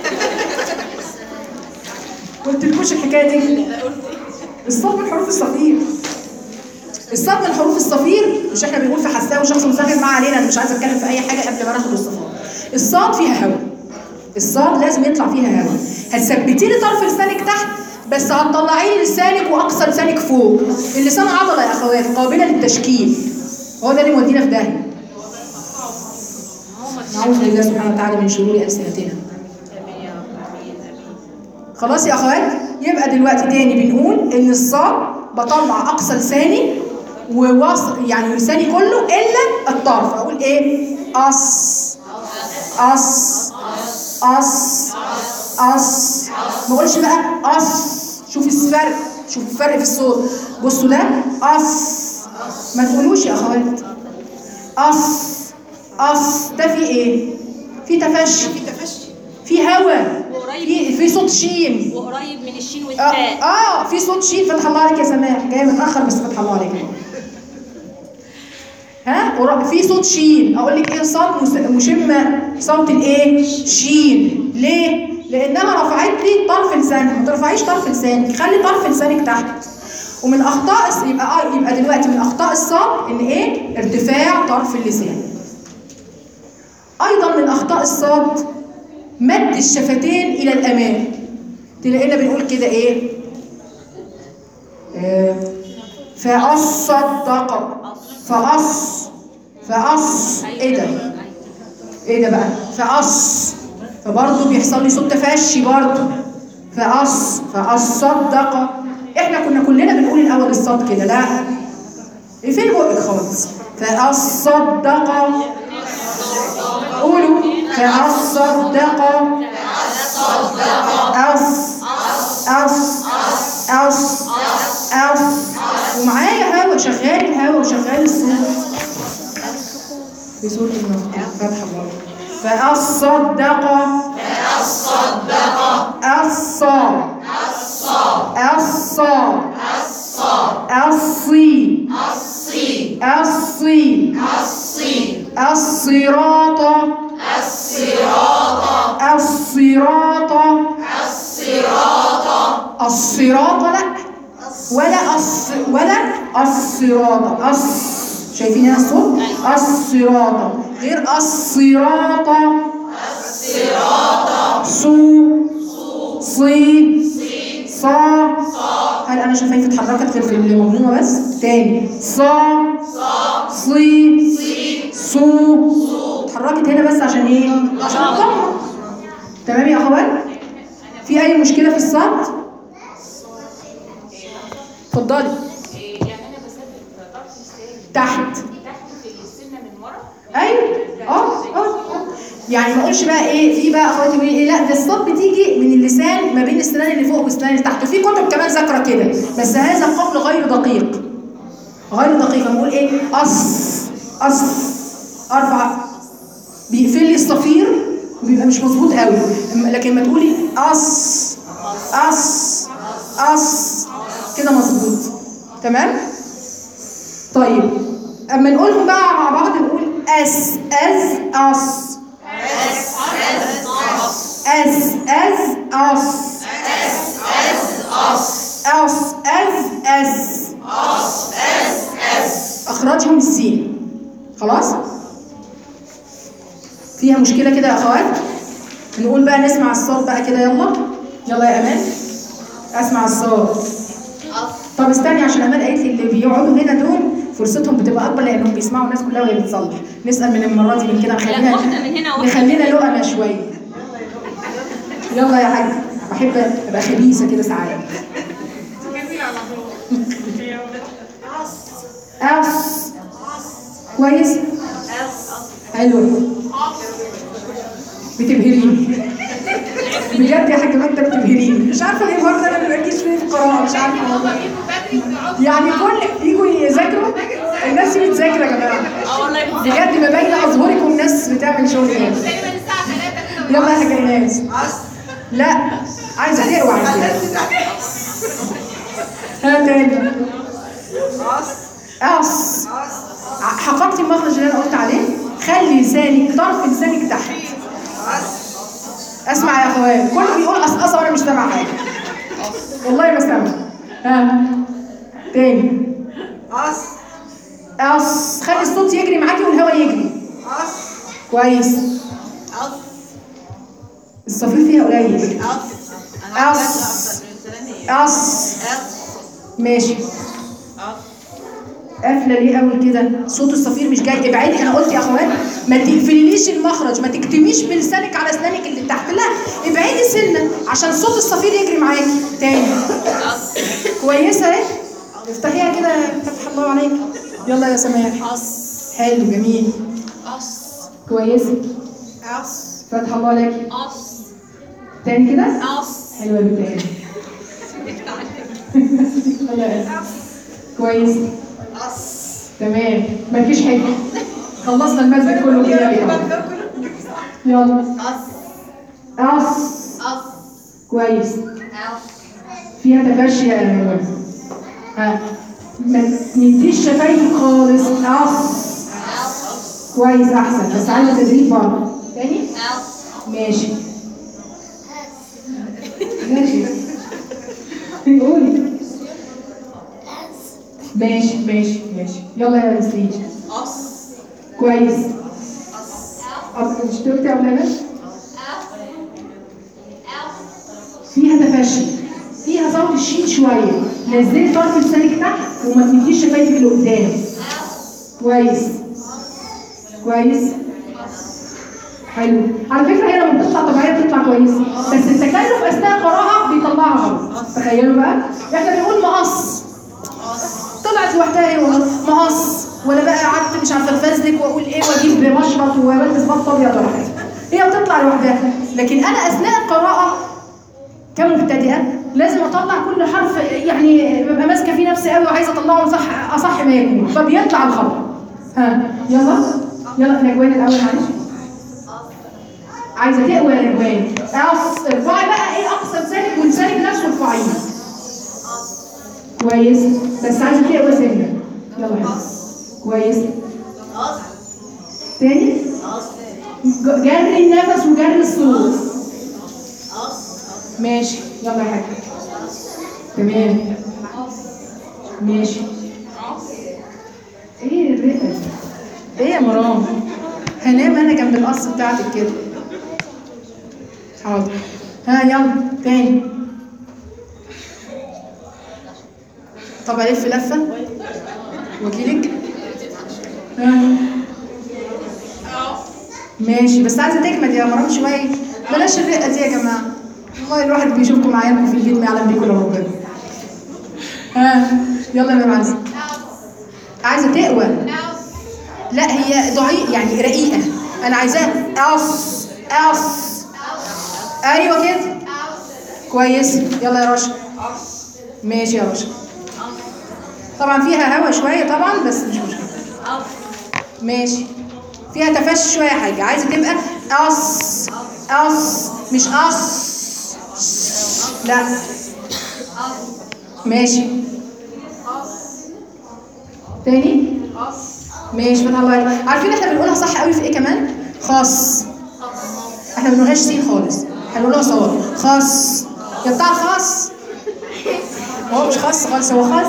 قلتلكوش الحكايه دي الصاد من حروف الصفير الصاد من حروف الصفير مش احنا بنقول في حساوي شخص مسافر ما علينا انا مش عايزه اتكلم في اي حاجه قبل ما ناخد الصفات الصاد فيها هواء الصاد لازم يطلع فيها هواء هتثبتي لي طرف لسانك تحت بس هتطلعي لي لسانك واقصى لسانك فوق اللسان عضله يا اخوات قابله للتشكيل هو ده اللي مودينا في داهيه نعوذ بالله سبحانه وتعالى من شرور السنتنا خلاص يا اخوات يبقى دلوقتي تاني بنقول ان الصاد بطلع اقصى لساني ووصل يعني لساني كله الا الطرف اقول ايه اس اس اس اس ما اقولش بقى اس شوف الفرق شوف الفرق في الصوت بصوا ده اس ما تقولوش يا اخوات اس اس ده في ايه في تفشي في تفشي في هوا وقريب. في في صوت شين وقريب من الشين اه, والتاء آه في صوت شين فتح الله عليك يا سماح جايه متاخر بس فتح الله عليك ها ورا- في صوت شين اقول لك ايه صوت مس- مشمه صوت الايه شين ليه لانها رفعت لي طرف لسانك ما ترفعيش طرف لسانك خلي طرف لسانك تحت ومن اخطاء الس- يبقى اه يبقى دلوقتي من اخطاء الصاد ان ايه ارتفاع طرف اللسان ايضا من اخطاء الصاد مد الشفتين الى الامام تلاقينا بنقول كده ايه آه، فأصدق فأص فأص ايه ده ايه ده بقى فأص فبرضه بيحصل لي صوت تفشي برضه فأص فأصدق احنا كنا كلنا بنقول الاول الصاد كده لا ايه فين بقك خالص فأصدق قولوا فأصدق أص أص أص أص ومعايا هوا شغال الهوا وشغال الصوت في سورة الفتحة برضه فأصدق فأصدق الصا الصا الصي الصي الصراط الصراط الصراط لا ولا الص ولا الصراط الص شايفين هنا الصوت الصراط غير الصراط الصراط صو صي صا هل انا شفايفي اتحركت غير في المجموعه بس تاني صا صي صو اتحركت هنا بس عشان ايه عشان الضمه تمام يا اخوات في اي مشكله في الصوت اتفضلي يعني انا بثبت طرف لساني تحت تحت في السنه من ورا ايوه اه اه آه. يعني ما اقولش بقى ايه في بقى اخواتي بيقولوا ايه لا ده الصوت بتيجي من اللسان ما بين السنان اللي فوق والسنان اللي تحت وفي كتب كمان ذاكره كده بس هذا القول غير دقيق غير دقيق أنا بقول ايه اص اص ارفع بيقفل لي الصفير وبيبقى مش مظبوط قوي أما- لكن ما تقولي اص اص اص كده مظبوط تمام طيب اما نقولهم بقى مع بعض نقول اس از اس اس از اس اس از اس اخراجهم السين خلاص فيها مشكله كده يا اخوات نقول بقى نسمع الصوت بقى كده يلا يلا يا امان اسمع الصوت طب استني عشان امان قالت لي اللي بيقعدوا هنا دول فرصتهم بتبقى اكبر لانهم بيسمعوا الناس كلها وهي بتصلح نسال من المره دي من كده نخلينا واحدة من هنا وواحدة نخلينا لقمه شويه يلا يا حاج بحب ابقى خبيثه كده ساعات كمل على طول هي أس كويس حلو بتبهريني بجد يا حاج ما انت بتبهريني مش عارفه ليه برضه انا ما بجيش فيه في القراءه مش عارفه والله يعني كل يجوا يذاكروا الناس دي بتذاكر يا جماعه اه والله بجد ما بين اظهركم ناس بتعمل شغل يعني تقريبا الساعه 3 يلا يا حاج ايناس لا عايزه تقوى عايزه ها تاني أص حققتي المخرج اللي انا قلت عليه خلي لسانك طرف لسانك تحت اسمع يا اخوان كله بيقول قصقصه وانا مش سامع حاجه والله ما سامع ها تاني أص خلي الصوت يجري معاكي والهواء يجري كويس الصفير فيها قليل أص أص ماشي قافله ليه قوي كده صوت الصفير مش جاي ابعدي انا قلت يا اخوات ما تقفليش المخرج ما تكتميش بلسانك على اسنانك اللي تحت لا ابعدي سنه عشان صوت الصفير يجري معاكي تاني كويسه اهي افتحيها كده فتح الله عليك يلا يا سماح حلو جميل كويسه فتح الله عليك تاني كده حلوه بالتاني الله يعزك. كويس تمام مالكيش حاجه خلصنا المسجد كله كده يلا يلا أص كويس فيها تفشي يا أمانة ها ما تمديش شفايفك خالص أص كويس أحسن بس عايزة تدريب برضه تاني ماشي ماشي قولي ماشي ماشي ماشي يلا يا نسرين كويس أصل مش تقولي يا ولاد فيها تفشي فيها صوت الشين شويه نزلي طرف لسانك تحت وما تمديش شفايفك لقدام كويس كويس حلو على فكره هي لما بتطلع طبيعيه بتطلع كويس بس التكلف اثناء القراءه بيطلعها غلط تخيلوا بقى احنا بنقول مقص طلعت لوحدها ايه والله مقص ولا بقى قعدت مش عارفه اتفزلك واقول ايه واجيب مشرط والبس بط ابيض ولا حاجه هي بتطلع لوحدها لكن انا اثناء القراءه كمبتدئه لازم اطلع كل حرف يعني ببقى ماسكه فيه نفسي قوي وعايزه اطلعه صح اصح ما يكون فبيطلع الخطا ها يلا يلا الاجوان الاول معلش عايزه تقوى يا اجوان أص ارفعي بقى ايه اقصى لسانك ولسانك نفسه ارفعيه كويس بس عايزه تقوى سنه يلا يا حبيبي. كويس تاني ج- جري النفس وجري الصوت ماشي يلا يا حاج تمام ماشي ايه الرئه دي؟ ايه يا مرام هنام انا جنب القص بتاعتك كده حاضر ها يلا تاني طب الف لفه واجيلك ها ماشي بس عايزه تجمد يا مرام شويه بلاش الرقه دي يا جماعه والله الواحد بيشوفكم عيالكم في البيت ما يعلم بيكم الا ربنا ها يلا يا معلم عايزه تقوى لا هي ضعيف يعني رقيقه انا عايزاها قص قص ايوه كده كويس يلا يا رشا ماشي يا رشا طبعا فيها هوا شويه طبعا بس مش مشكله ماشي فيها تفشي شويه حاجه عايزه تبقى قص قص مش قص لا ماشي تاني ماشي فتح الله عليك. عارفين احنا بنقولها صح قوي في ايه كمان خاص احنا ما بنقولهاش سين خالص احنا بنقولها صواب خاص يا بتاع الخاص هو مش خاص خالص هو خاص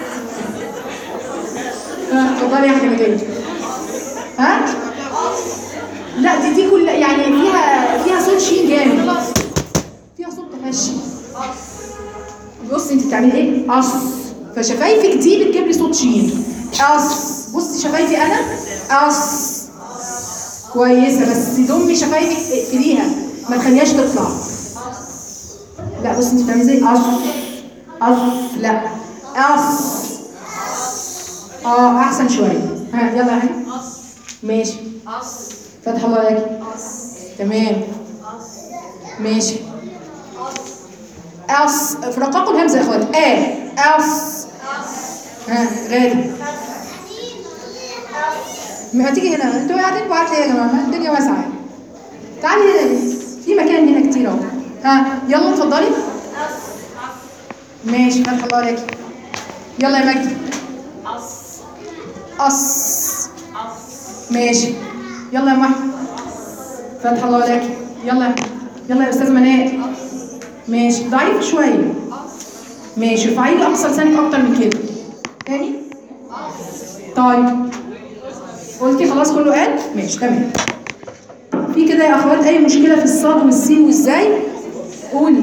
ها اتفضلي يا حاجه ها لا دي دي كل يعني فيها فيها صوت شين جامد فيها صوت تفشي بصي انت بتعملي ايه قص فشفايفك دي بتجيب لي صوت شين قص بصي شفايفي انا قص كويسه بس ضمي شفايفك اقفليها ما تخليهاش تطلع لا بصي انت بتعملي ازاي قص قص لا قص اه احسن شويه ها يلا يا حبيبي ماشي فتح الله عليك تمام ماشي أص رقاقوا الهمزة يا اخوات آ أص ها غالي ما تيجي هنا انتوا قاعدين بعد ليه يا جماعة ما الدنيا واسعة تعالي هنا في مكان هنا كتير اهو ها يلا اتفضلي ماشي فتح الله عليك يلا يا مجدي أص ماشي يلا يا محمد فتح الله عليك يلا يلا يا استاذ منال ماشي ضعيف شويه ماشي ارفعي لي اقصى لسانك اكتر من كده تاني طيب قلتي خلاص كله قال ماشي تمام في كده يا اخوات اي مشكله في الصاد والسين والزاي قولي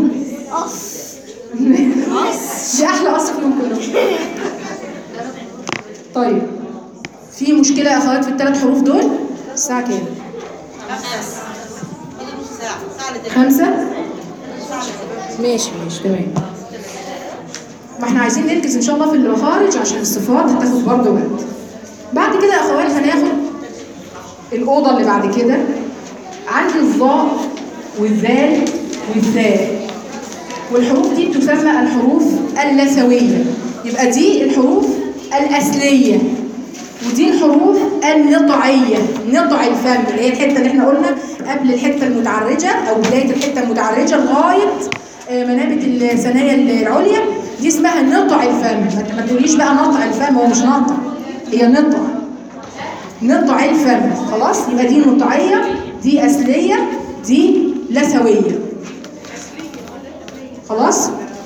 دي احلى قص فيهم كلهم طيب في مشكله يا اخوات في الثلاث حروف دول الساعه كام فاضل نص ساعة ساعة اللي تبقى خمسة ماشي ماشي تمام ما احنا عايزين نركز ان شاء الله في المخارج عشان الصفات هتاخد برضه وقت بعد كده يا اخوات هناخد الاوضه اللي بعد كده عندي الظاء والذال والثاء والحروف دي تسمى الحروف اللثويه يبقى دي الحروف الاصليه ودي الحروف النطعيه نطع الفم اللي هي الحته اللي احنا قلنا قبل الحته المتعرجه او بدايه الحته المتعرجه لغايه آه، منابت الثنايا العليا دي اسمها نطع الفم ما- ما تقوليش بقى نطع الفم هو مش نطع هي نطع نطع الفم خلاص يبقى دي نطعيه دي اصليه دي لثويه خلاص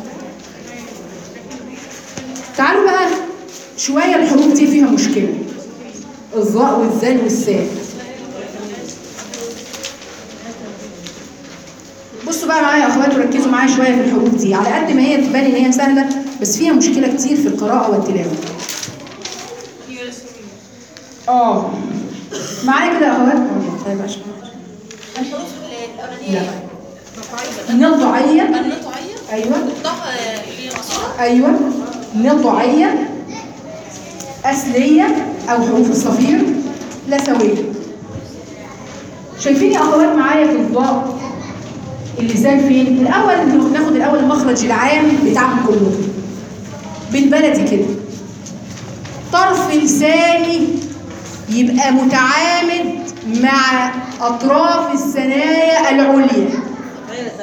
تعالوا بقى شويه الحروف دي فيها مشكله الظاء والذال والساء بصوا بقى معايا يا اخوات وركزوا معايا شويه في الحروف دي على قد ما هي تبان ان هي سهله بس فيها مشكله كتير في القراءه والتلاوه اه معايا كده يا اخوات اه طيب عشان الحروف الأولانية لا. نطعيه النطعية ايوه الضغط اللي هي مقصورة ايوه نطعيه اصليه او حروف الصفير لثويه شايفين يا اخوات معايا في الضاء اللسان فين الاول ناخد الاول المخرج العام بتاعهم كلهم بالبلدي كده طرف لساني يبقى متعامد مع اطراف الثنايا العليا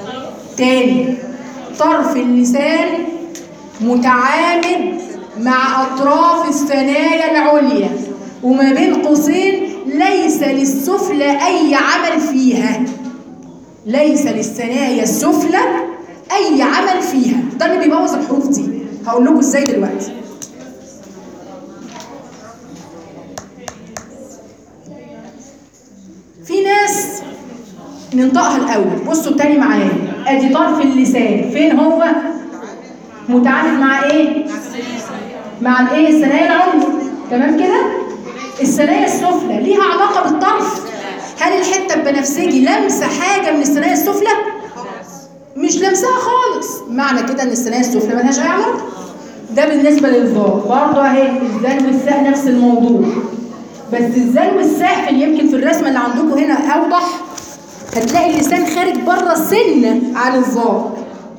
تاني طرف اللسان متعامد مع أطراف الثنايا العليا وما بين قوسين ليس للسفلى أي عمل فيها ليس للثنايا السفلى أي عمل فيها ده اللي بيبوظ الحروف دي هقول لكم ازاي دلوقتي في ناس ننطقها الأول بصوا التاني معايا ادي طرف اللسان فين هو متعامل مع ايه مع الايه الثنايا العليا تمام كده الثنايا السفلى ليها علاقه بالطرف هل الحته البنفسجي لمسه حاجه من الثنايا السفلى مش لمسها خالص معنى كده ان الثنايا السفلى ملهاش اي علاقه ده بالنسبه للظاء برضه اهي الزال والساء نفس الموضوع بس الزال والساء في يمكن في الرسمه اللي عندكم هنا اوضح هتلاقي اللسان خارج بره سنه عن الظاء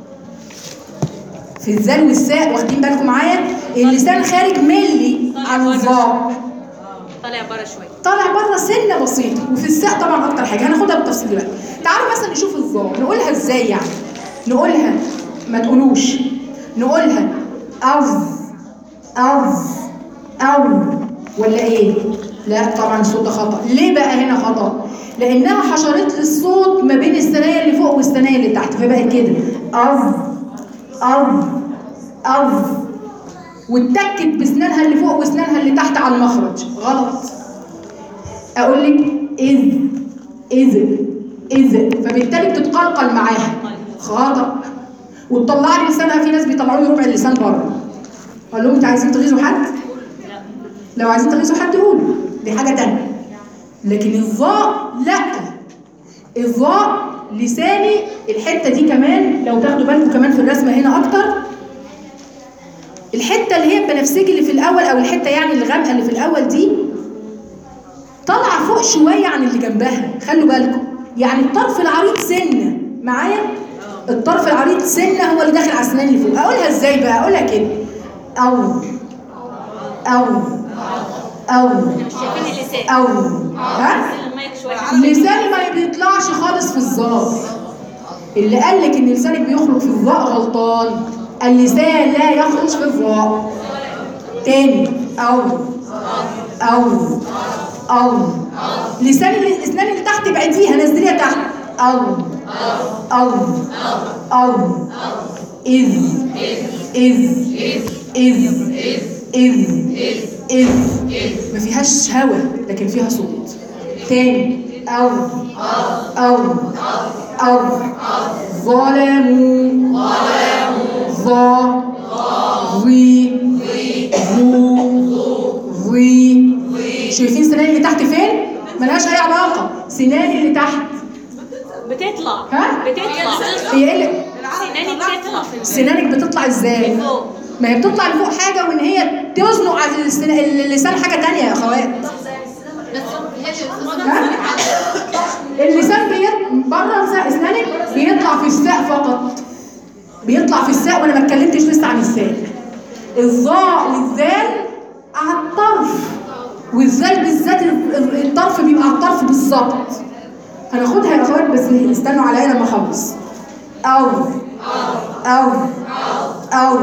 في الزال والساء واخدين بالكم معايا اللسان خارج ملي عن الظاء طالع بره شويه طالع بره سنه بسيطه وفي الساء طبعا اكتر حاجه هناخدها بالتفصيل دلوقتي تعالوا مثلا نشوف الظاء نقولها ازاي يعني نقولها ما تقولوش نقولها أرض أرض أو ولا إيه؟ لا طبعا الصوت ده خطأ ليه بقى هنا خطأ؟ لأنها حشرت لي الصوت ما بين الثنايا اللي فوق والثنايا اللي تحت فبقت كده أرض أرض أرض واتكت بسنانها اللي فوق وسنانها اللي تحت على المخرج غلط اقول لك اذ اذ اذ فبالتالي بتتقلقل معاها خطا وتطلع لي لسانها في ناس بيطلعوا لي ربع اللسان بره اقول لهم انتوا عايزين تغيظوا حد لو عايزين تغيظوا حد قولوا دي حاجه تانية لكن الظاء لا الظاء لساني الحته دي كمان لو تاخدوا بالكم كمان في الرسمه هنا اكتر الحته اللي هي البنفسجي اللي في الاول او الحته يعني الغامقه اللي في الاول دي طالعه فوق شويه عن اللي جنبها خلوا بالكم يعني الطرف العريض سنه معايا الطرف العريض سنه هو اللي داخل على السنان اللي فوق اقولها ازاي بقى اقولها كده او او او مش شايفين اللسان او ها المايك شويه لساني ما بيطلعش خالص في الظاء اللي قال لك ان لسانك بيخرج في الظاء غلطان اللسان لا يخرج في الظاء تاني او او او لسان اللي- الاسنان اللي تحت بعديها نزليها تحت او او او اذ اذ اذ اذ اذ ما فيهاش هوا لكن فيها صوت تاني او او او ظلموا ظا ظي ظو ظي شايفين سناني اللي تحت فين؟ ملهاش أي علاقة سناني اللي تحت بتطلع ها؟ بتطلع هي ايه اللي سناني بتطلع في سنانك بتطلع ازاي؟ فوق ما هي بتطلع لفوق حاجة وإن هي تزنق على السن- اللسان حاجة تانية يا أخوات ها؟ اللسان بيط... بره لسان- اسنانك بيطلع في الساق فقط بيطلع في الساق وانا ما اتكلمتش لسه عن الساق الظاء والذال على الطرف والذال بالذات ال- الطرف بيبقى على الطرف بالظبط هناخدها يا اخوات بس استنوا عليا لما اخلص او او او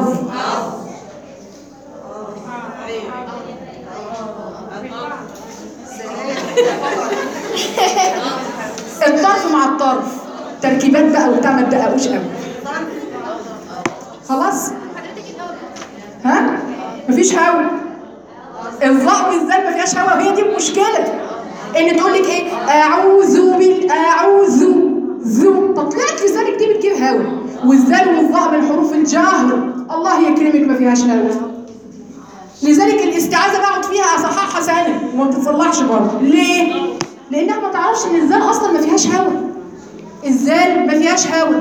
الطرف مع الطرف تركيبات بقى وبتاع ما تدققوش قوي خلاص ها مفيش هوا الظاء بالذات ما فيهاش هوا وهي دي المشكله ان تقول لك ايه اعوذ بال اعوذ ذو طب طلعت لسانك دي بتجيب هوا والذال والظاء من حروف الجهر الله يكرمك ما فيهاش هوا لذلك الاستعاذه بقعد فيها اصححها سنه وما بتتصلحش برضه ليه؟ لانها ما تعرفش ان الذال اصلا ما فيهاش هوا الذال ما فيهاش هوا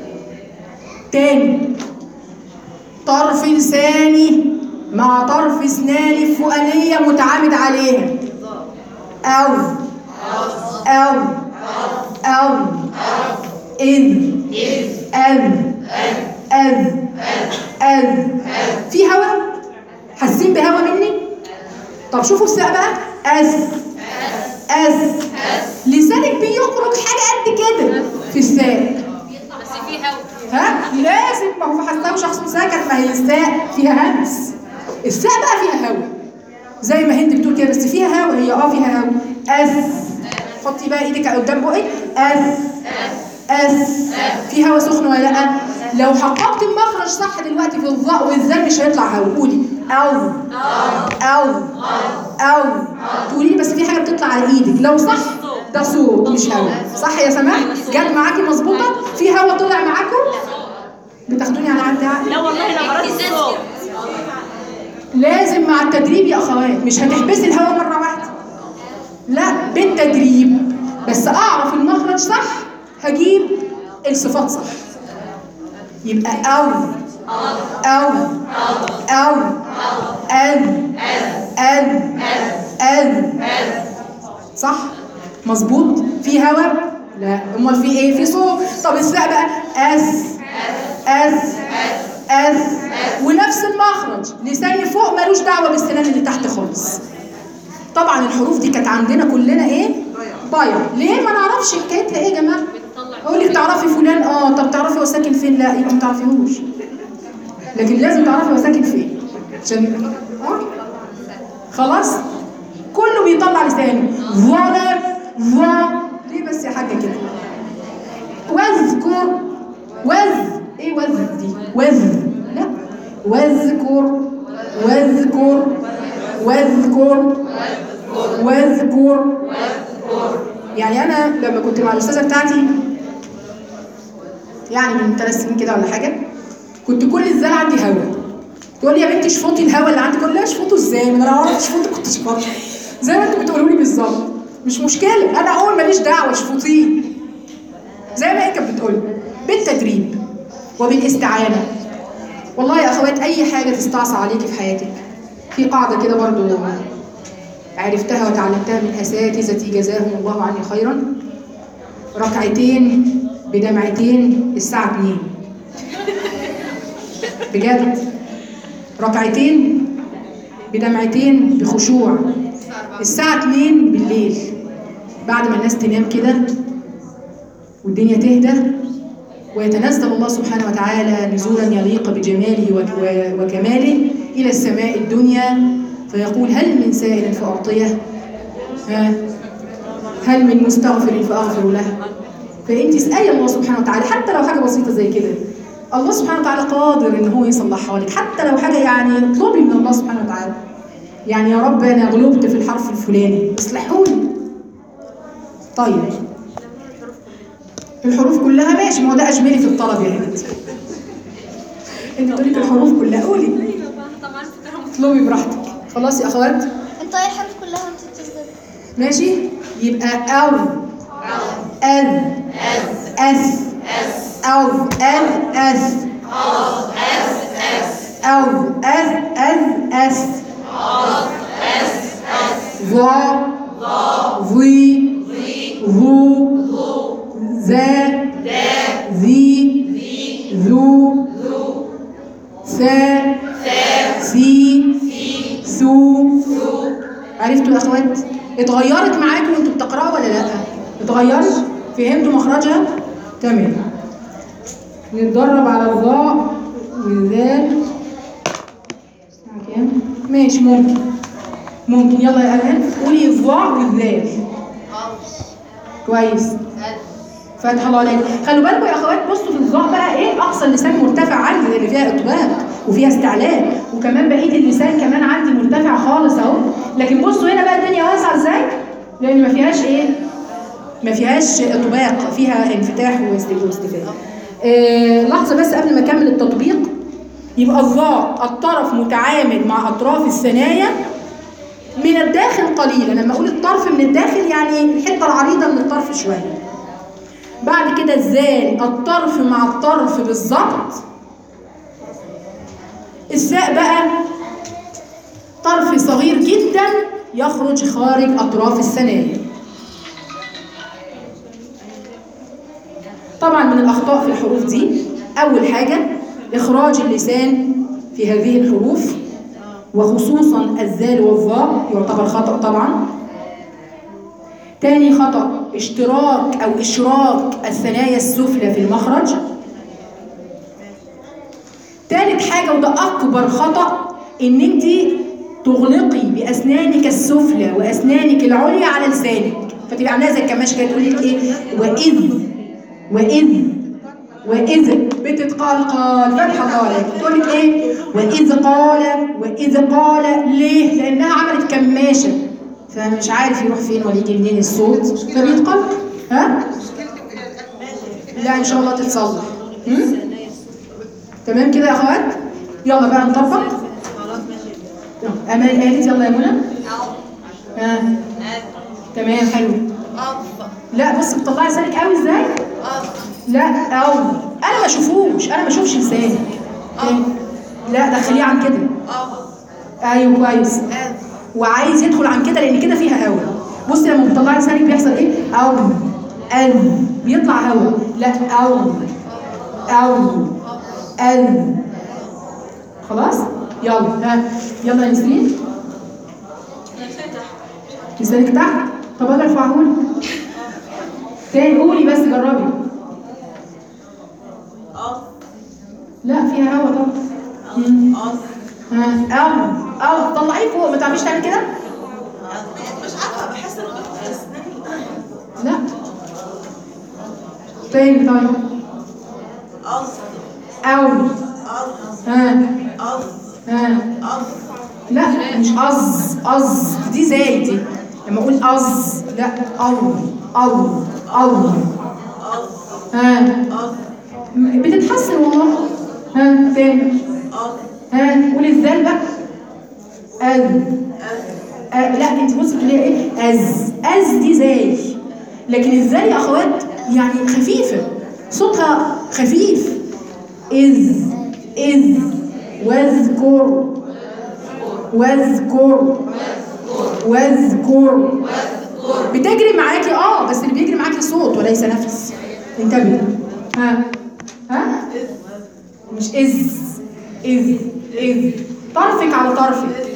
تاني طرف لساني مع طرف اسناني الفوقانيه متعامد عليها او او او إذ أذ أذ أذ في هوا حاسين بهوا مني طب شوفوا الساق بقى أز أز لسانك بيخرج حاجة قد كده في الساق بس في هوا ها لازم ما هو حسام شخص ساكت ما هي الساء فيها همس الساء بقى فيها هوا زي ما هند بتقول كده بس فيها هوا هي اه فيها هوا اس حطي بقى ايدك قدام بقك اس اس في هوا سخن ولا لا لو حققت المخرج صح دلوقتي في الظاء والذال مش هيطلع هوا قولي او او او تقولي بس في حاجه بتطلع على ايدك لو صح ده صوت مش هوا صح يا سماح جت معاكي مظبوطه في هوا طلع معاكم بتاخدوني على عد عقل لا والله انا مرات الصوت لازم مع التدريب يا اخوات مش هتحبسي الهوا مره واحده لا بالتدريب بس اعرف المخرج صح هجيب الصفات صح يبقى او او او ان ان ان صح مظبوط في هوا لا امال في ايه في صوت طب الساء بقى اس اس اس ونفس المخرج لساني فوق ملوش دعوه بالسنان اللي تحت خالص طبعا الحروف دي كانت عندنا كلنا ايه ضايع ليه ما نعرفش حكايتها ايه يا جماعه اقول لك تعرفي فلان اه طب تعرفي هو ساكن فين لا يبقى ما تعرفيهوش لكن لازم تعرفي هو ساكن فين عشان اه خلاص كله بيطلع لسانه ظلم ظا ليه بس يا حاجه كده واذكر وذ ايه وذ دي وذ لا واذكر واذكر واذكر واذكر يعني انا لما كنت مع الاستاذه بتاعتي يعني من ثلاث سنين كده ولا حاجه كنت كل الزال عندي هوا تقول لي يا بنتي شفطي الهوا اللي عندك اقول لها اشفطه ازاي؟ ما انا لو عرفت اشفطه كنت شفطته زي ما انتوا بتقولوا لي بالظبط مش مشكله انا اقول ماليش دعوه اشفطيه زي ما هي كانت بتقول بالتدريب وبالاستعانه والله يا اخوات اي حاجه تستعصى عليكي في حياتك في قاعده كده برضو عرفتها وتعلمتها من اساتذتي جزاهم الله عني خيرا ركعتين بدمعتين الساعه 2 بجد ركعتين بدمعتين بخشوع الساعه 2 بالليل بعد ما الناس تنام كده والدنيا تهدى ويتنزل الله سبحانه وتعالى نزولا يليق بجماله وك- و- وكماله إلى السماء الدنيا فيقول هل من سائل فأعطيه ها؟ هل من مستغفر فأغفر له فأنت اسألي الله سبحانه وتعالى حتى لو حاجة بسيطة زي كده الله سبحانه وتعالى قادر إن هو يصلحها لك حتى لو حاجة يعني اطلبي من الله سبحانه وتعالى يعني يا رب أنا غلبت في الحرف الفلاني اصلحوني طيب الحروف كلها ماشي ما هو ده اجمالي في الطلب يا هند انت تقولي في الحروف كلها قولي اطلبي براحتك خلاص يا اخوات انت اي الحروف كلها وانت بتسجد ماشي يبقى او ال اس او ال اس او ال ال اس ظا ظي ظو ذا ذي ذو ثا ثي ثو عرفتوا يا اخوات اتغيرت معاكم وانتوا بتقراوا ولا لا اتغيرت فهمتوا مخرجها تمام نتدرب على الظاء والذال الساعة كام ماشي ممكن ممكن يلا يا امان قولي الظاء والذال كويس فتح الله عليك خلوا بالكم يا اخوات بصوا في الظاء بقى ايه اقصى اللسان مرتفع عندي لان فيها اطباق وفيها استعلاء وكمان بقيه اللسان كمان عندي مرتفع خالص اهو لكن بصوا هنا بقى الدنيا واسعه ازاي لان ما فيهاش ايه ما فيهاش اطباق فيها انفتاح واست- واستفاء آه لحظه بس قبل ما اكمل التطبيق يبقى الظاء الطرف متعامد مع اطراف الثنايا من الداخل قليلا لما اقول الطرف من الداخل يعني الحته العريضه من الطرف شويه بعد كده الزال الطرف مع الطرف بالظبط الساء بقى طرف صغير جدا يخرج خارج اطراف الثنايا طبعا من الاخطاء في الحروف دي اول حاجه اخراج اللسان في هذه الحروف وخصوصا الذال والظاء يعتبر خطأ طبعا تاني خطأ اشتراك أو إشراك الثنايا السفلى في المخرج تالت حاجه وده اكبر خطا ان انت تغلقي باسنانك السفلى واسنانك العليا على لسانك فتبقى عاملاها زي الكماشه كده تقولي لك ايه واذ واذ واذ بتتقلقل فتح قالت تقول لك ايه واذ قال واذ قال ليه لانها عملت كماشه فمش عارف يروح فين ولا يجي منين الصوت فبيتقلقل ها لا ان شاء الله تتصلح هم؟ تمام كده يا اخوات يلا بقى نطبق خلاص ماشي يلا. امال قالت يلا يا منى ها تمام حلو أف لا بص بتطلعي لسانك قوي ازاي أف لا قوي انا ما اشوفوش انا ما اشوفش لسانك تاني. لا دخليه عن كده أف ايوه كويس أف وعايز يدخل عن كده لان كده فيها هوا بصي لما بتطلعي لسانك بيحصل ايه او ال بيطلع هوا لا او او ال خلاص يلا ها يلا يا نسرين لسانك تحت طب انا ارفعهولي تاني قولي بس جربي أف لا فيها هوا طبعا مم. أف ها او او طلعيه فوق ما تعرفيش تعملي كده مش عارفة بحس إنه بيفتح أسناني لا تاني طيب أف او أف ها أف ها أف لا مش أز أز دي زي دي لما أقول أز لا أو أو أو أف ها أف م- بتتحسن والله ها تاني أف ها قولي الذال بقى أز أف أ- لا انت بصي بتقولي ايه أز أز دي زي لكن الذال يا أخوات يعني خفيفة صوتها خفيف إذ إذ واذكر واذكر واذكر بتجري معاكي اه بس اللي بيجري معاكي صوت وليس نفس انتبهي ها ها مش إذ إذ إذ طرفك على طرفك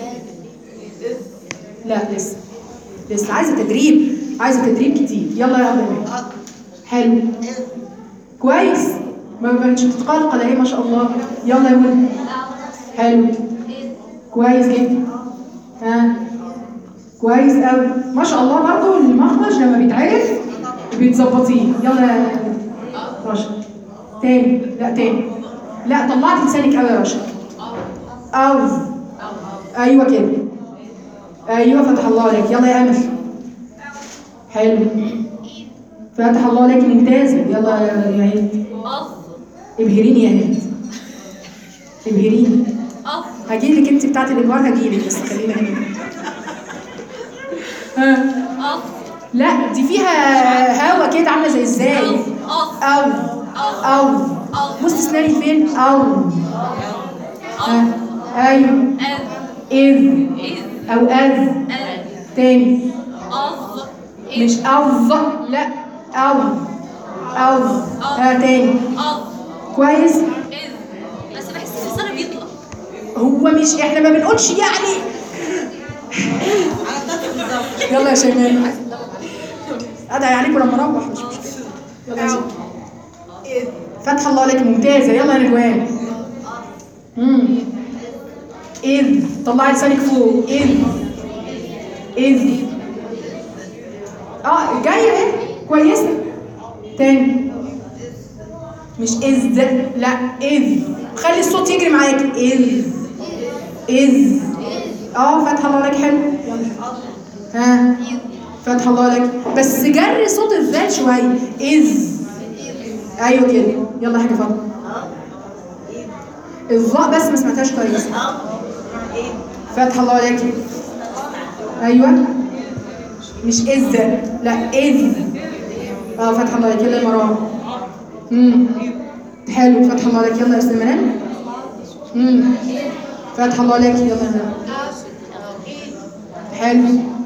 لا لسه لسه عايزه تدريب عايزه تدريب كتير يلا يا ابو حلو كويس ما بقتش بتتقلقل اهي ما شاء الله يلا يا ولد حلو كويس جدا ها كويس قوي ما شاء الله برضو المخرج لما بيتعرف بتظبطيه يلا يا رشا تاني لا تاني لا طلعت لسانك قوي يا رشا او ايوه كده ايوه فتح الله عليك يلا يا امل حلو فتح الله عليك ممتازه يلا يا يا هند ابهريني يا هند ابهريني هجيلك انت بتاعت الابهار هجيلك بس خلينا هنا ها لا دي فيها هوا كده عامله زي ازاي او او بص اسناني فين او ها ايوه اذ او اذ تاني مش أظ لا أو أو ها تاني كويس بس بحس ان لساني بيطلع هو مش احنا ما بنقولش يعني يلا يا شيماء ادعي عليكم لما اروح مش مشكله يلا يا زين. فتح الله عليك ممتازه يلا يا رضوان امم اذ طلعي لسانك فوق اذ اذ اه جايه اهي كويسه تاني مش اذ لا اذ خلي الصوت يجري معاك اذ اذ اه فتح الله عليك حلو يلا ها فتح الله عليك بس جري صوت الذات شويه اذ ايوه كده يلا يا حاجه فاضله الظاء بس ما سمعتهاش كويس فتح الله عليك ايوه مش إذ لا إذ اه فتح الله عليك يلا يا مرام امم حلو فتح الله عليك يلا يا استاذ منال امم فتح الله عليك يلا يا منال حلو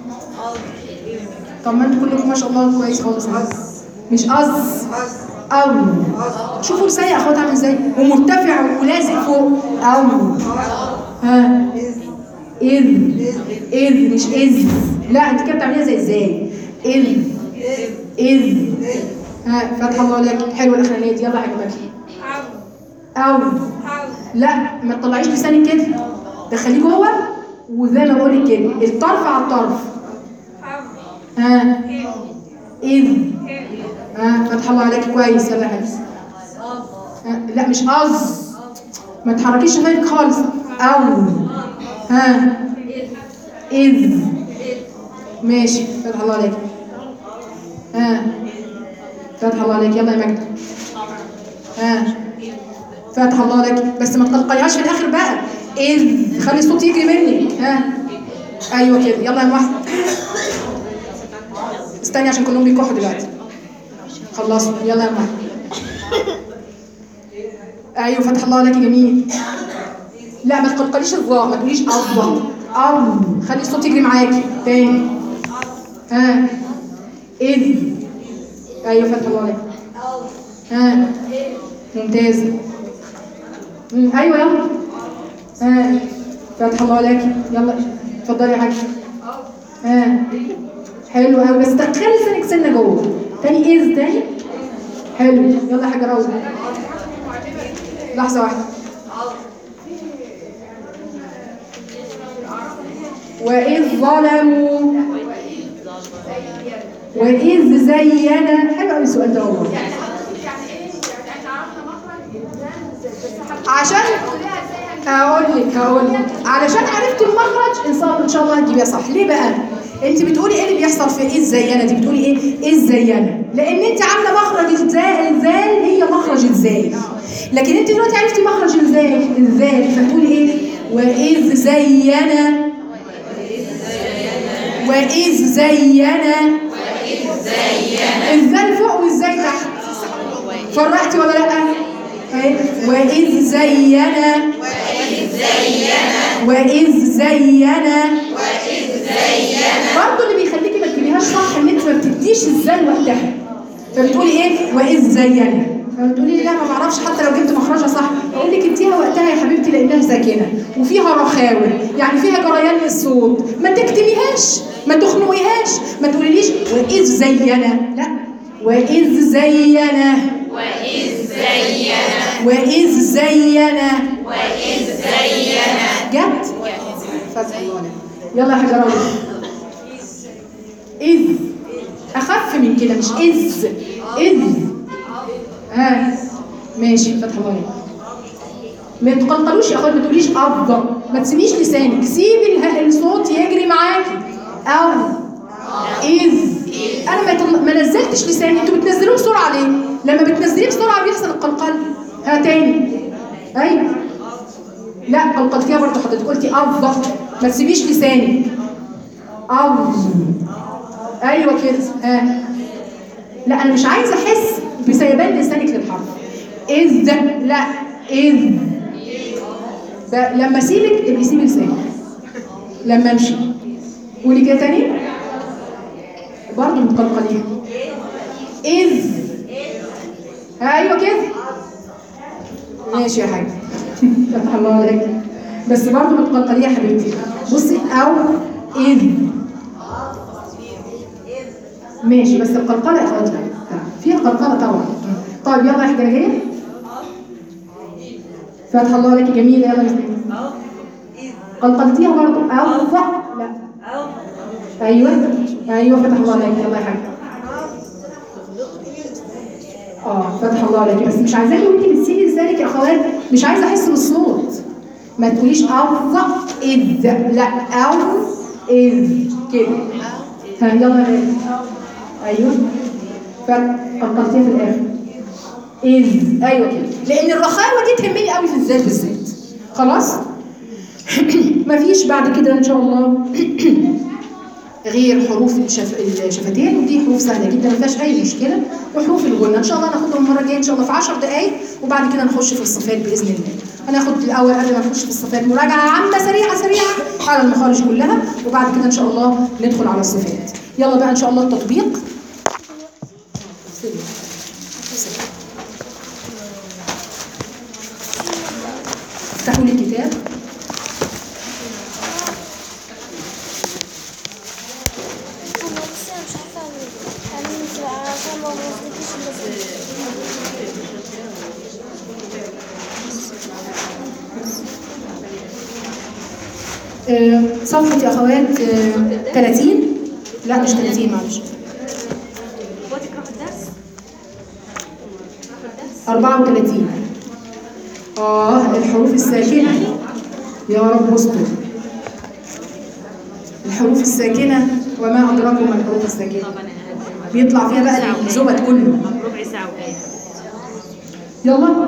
طب ما انتوا كلكم ما شاء الله كويس خالص مش قص او شوفوا لساني يا اخوات عامل ازاي ومرتفع ولازق فوق او ها إذ إذ مش إذ لا أنت كده بتعمليها زي إزاي إذ إذ ها فتح الله لك حلوة الأخرانية دي يلا يا حاجة او لا ما تطلعيش لسانك كده دخليه جوه وزي ما بقول لك كده الطرف على الطرف ها اذ ها فتح الله عليك كويس يلا يا حبيبي ها، لا مش قص ما تحركيش شفايفك خالص او ها اذ ماشي فتح الله عليك ها فتح الله عليك يلا يا مجد ها فتح الله عليك بس ما تقلقيهاش في الاخر بقى اذ خلي الصوت يجري مني ها ايوه كده يلا يا واحد استني عشان كلهم بيكحوا دلوقتي خلصوا يلا يا واحد ايوه فتح الله عليك جميل لا ما تقلقليش الظاء ما تقوليش الله او خلي الصوت يجري معاكي تاني ها اذ ايوه فتح الله عليك ها ممتاز مم، ايوه يلا ها فتح الله عليك يلا اتفضلي يا حاجه ها حلو قوي بس دخلي لسانك سنه جوه تاني اذ تاني حلو يلا يا حاجه روضه لحظه واحده وإذ ظلموا وإذ زين حلو قوي السؤال ده والله يعني ايه يعني احنا عرفنا مخرج بس عشان هقول لك هقول لك علشان عرفت المخرج ان شاء ان شاء الله هتجيبيها صح ليه بقى انت بتقولي ايه اللي بيحصل في ايه الزينه دي بتقولي ايه ايه الزينه لان انت عامله مخرج الزاء الذال هي مخرج الزال لكن انت دلوقتي عرفتي مخرج الزال الذال فتقولي ايه واذ زين واذ زين الذال فوق والزاي تحت فرقتي ولا لا أهي. وإذ زين وإذ زين برضه اللي بيخليكي ما تجيبيهاش صح ان انت ما بتديش الزال وقتها فبتقولي ايه وإذ زين فبتقولي لي لا ما بعرفش حتى لو جبت مخرجها صح اقول لك اديها وقتها يا حبيبتي لانها ساكنه وفيها رخاوه يعني فيها جريان للصوت ما تكتميهاش ما تخنقيهاش ما تقوليليش واذ زين لا واذ زين وإذ زين وإذ زين جت فتح الله عليك. يلا يا حاجة راوي إذ أخف من كده مش إذ إذ ها ماشي فتح الله عليك. ما تقلقلوش يا اخوات ما تقوليش افضل ما تسيبيش لسانك سيبي اله- الصوت يجري معاكي او اذ انا ما يطل... ما نزلتش لساني انتوا بتنزلوه بسرعه ليه لما بتنزليه بسرعه بيحصل القلقل ها تاني ايوه لا قلقلتيها برضه حضرتك قلتي افضل ما تسيبيش لسانك افضل ايوه كده ها لا انا مش عايزه احس بسيبان لسانك للحرف اذ لا اذ ب- لما اسيبك ابقي سيبي لسانك لما امشي قولي كده تاني برضه متقلقليها اذ ايوه كده ماشي يا حاج فتح الله عليك بس برضه متقلقليها يا حبيبتي بصي او اذ ماشي بس القلقله يا اخواتي فيها قلقله طبعا طيب يلا يا حاجه جايه فتح الله عليك جميله يلا بسم الله قلقلتيها برضه او لا ايوه ايوه فتح الله عليك يلا يا حاج اه فتح الله عليك بس مش عايزاكي وانت بتسيبي لسانك يا اخوات مش عايزه احس بالصوت ما تقوليش او اذ لا او اذ كده ها يلا يا غالي. ايوه فقلقلتيها في الاخر اذ ايوه كده لان الرخاوه دي تهمني قوي في الذات بالذات خلاص مفيش بعد كده ان شاء الله غير حروف الشف... الشفتين ودي حروف سهله جدا ما فيهاش اي مشكله وحروف الغنه ان شاء الله ناخدهم المره الجايه ان شاء الله في 10 دقائق وبعد كده نخش في الصفات باذن الله هناخد الاول قبل ما نخش في الصفات مراجعه عامه سريعه سريعه على المخارج كلها وبعد كده ان شاء الله ندخل على الصفات يلا بقى ان شاء الله التطبيق افتحوا لي الكتاب انا لسه مش عارفه اعمل اعمل عشان ما بوظلكيش اللازم آه، صفحة يا أخوات آه، 30 لا مش 30 معلش هو تكره الدرس 34 آه الحروف الساكنة يا رب استر الحروف الساكنة وما أدراكم ما الحروف الساكنة بيطلع فيها بقى الزبد كله ربع ساعة وجاية يلا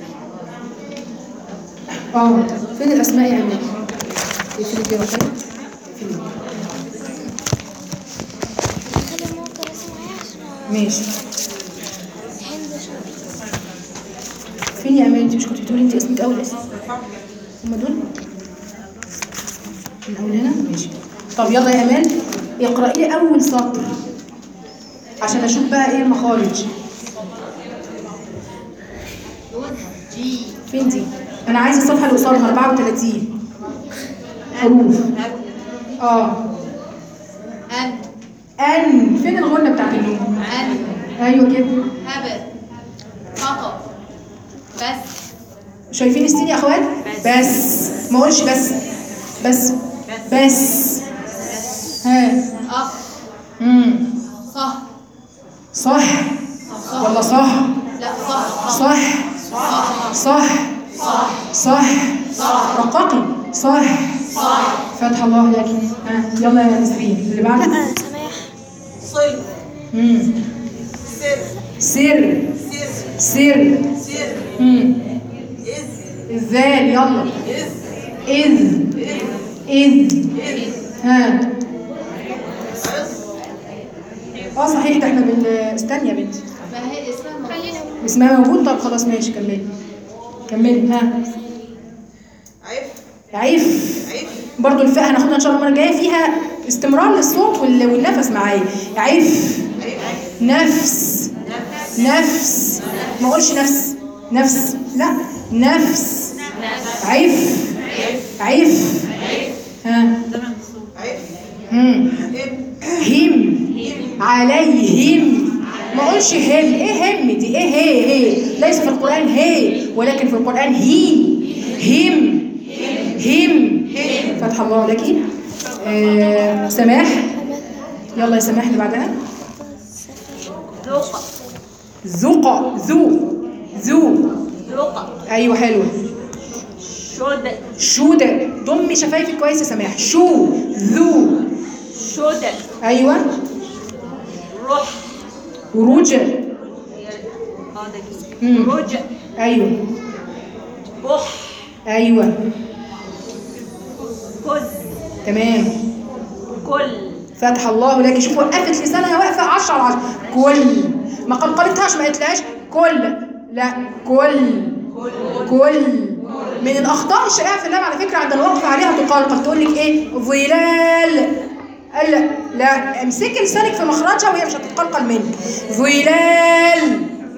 اه فين الأسماء يا أمين؟ اقفلي كده كده اقفلي. خلي الموقع بس معايا عشان ماشي هند شوية فين يا أمان انت مش كنت بتقولي انت اسمك أول اسم؟ هما دول؟ من أول هنا؟ ماشي طب يلا يا أمان اقرأي لي أول سطر عشان أشوف بقى إيه المخارج جي فين دي؟ أنا عايزة الصفحة اللي قصادها 34 حروف اه ان أن فين الغنة بتاعت النون؟ ان أيوه كده هبل خطأ بس شايفين السين يا اخوات بس ما اقولش بس بس بس ها اخ امم صح صح ولا صح لا صح صح صح صح صح رققي صح فتح الله لك ها يلا يا نسرين اللي بعده لا سماح صل امم سر سر سر سر سر امم إذ الذال يلا إذ إذ إذ ها اه صحيح ده احنا بن استني يا بنتي ما هي اسمها خلينا اسمها موجود طب خلاص ماشي كملي كملي ها عف عيف عف برضو الفاء هناخدها ان شاء الله المره الجايه فيها استمرار للصوت وال- والنفس معايا عيف نفس نفس ما اقولش نفس نفس لا نفس عيف عيف ها عف هم إب هم عليهم ما اقولش هم ايه هم دي ايه هي هي ليس في القران هي ولكن في القران هي هم هم فتح الله لك آه سماح يلا يا سماح اللي بعدها ذوق ذوق ذو ذو ذوق ايوه حلوه شد شو ده ضمي شفايفك كويس يا سماح شو ذو شد ايوه روح وروج هذا مم. رج ايوه بح ايوه كز تمام كل فتح الله لك شوف وقفت لسانها واقفه 10 على 10 كل ما قلقلتهاش ما قالتلهاش كل لا كل كل من الاخطاء الشائعه في اللام على فكره عند الوقف عليها تقلقل تقول لك ايه ظلال قال لا لا امسكي لسانك في مخرجها وهي مش هتتقلقل منك ظلال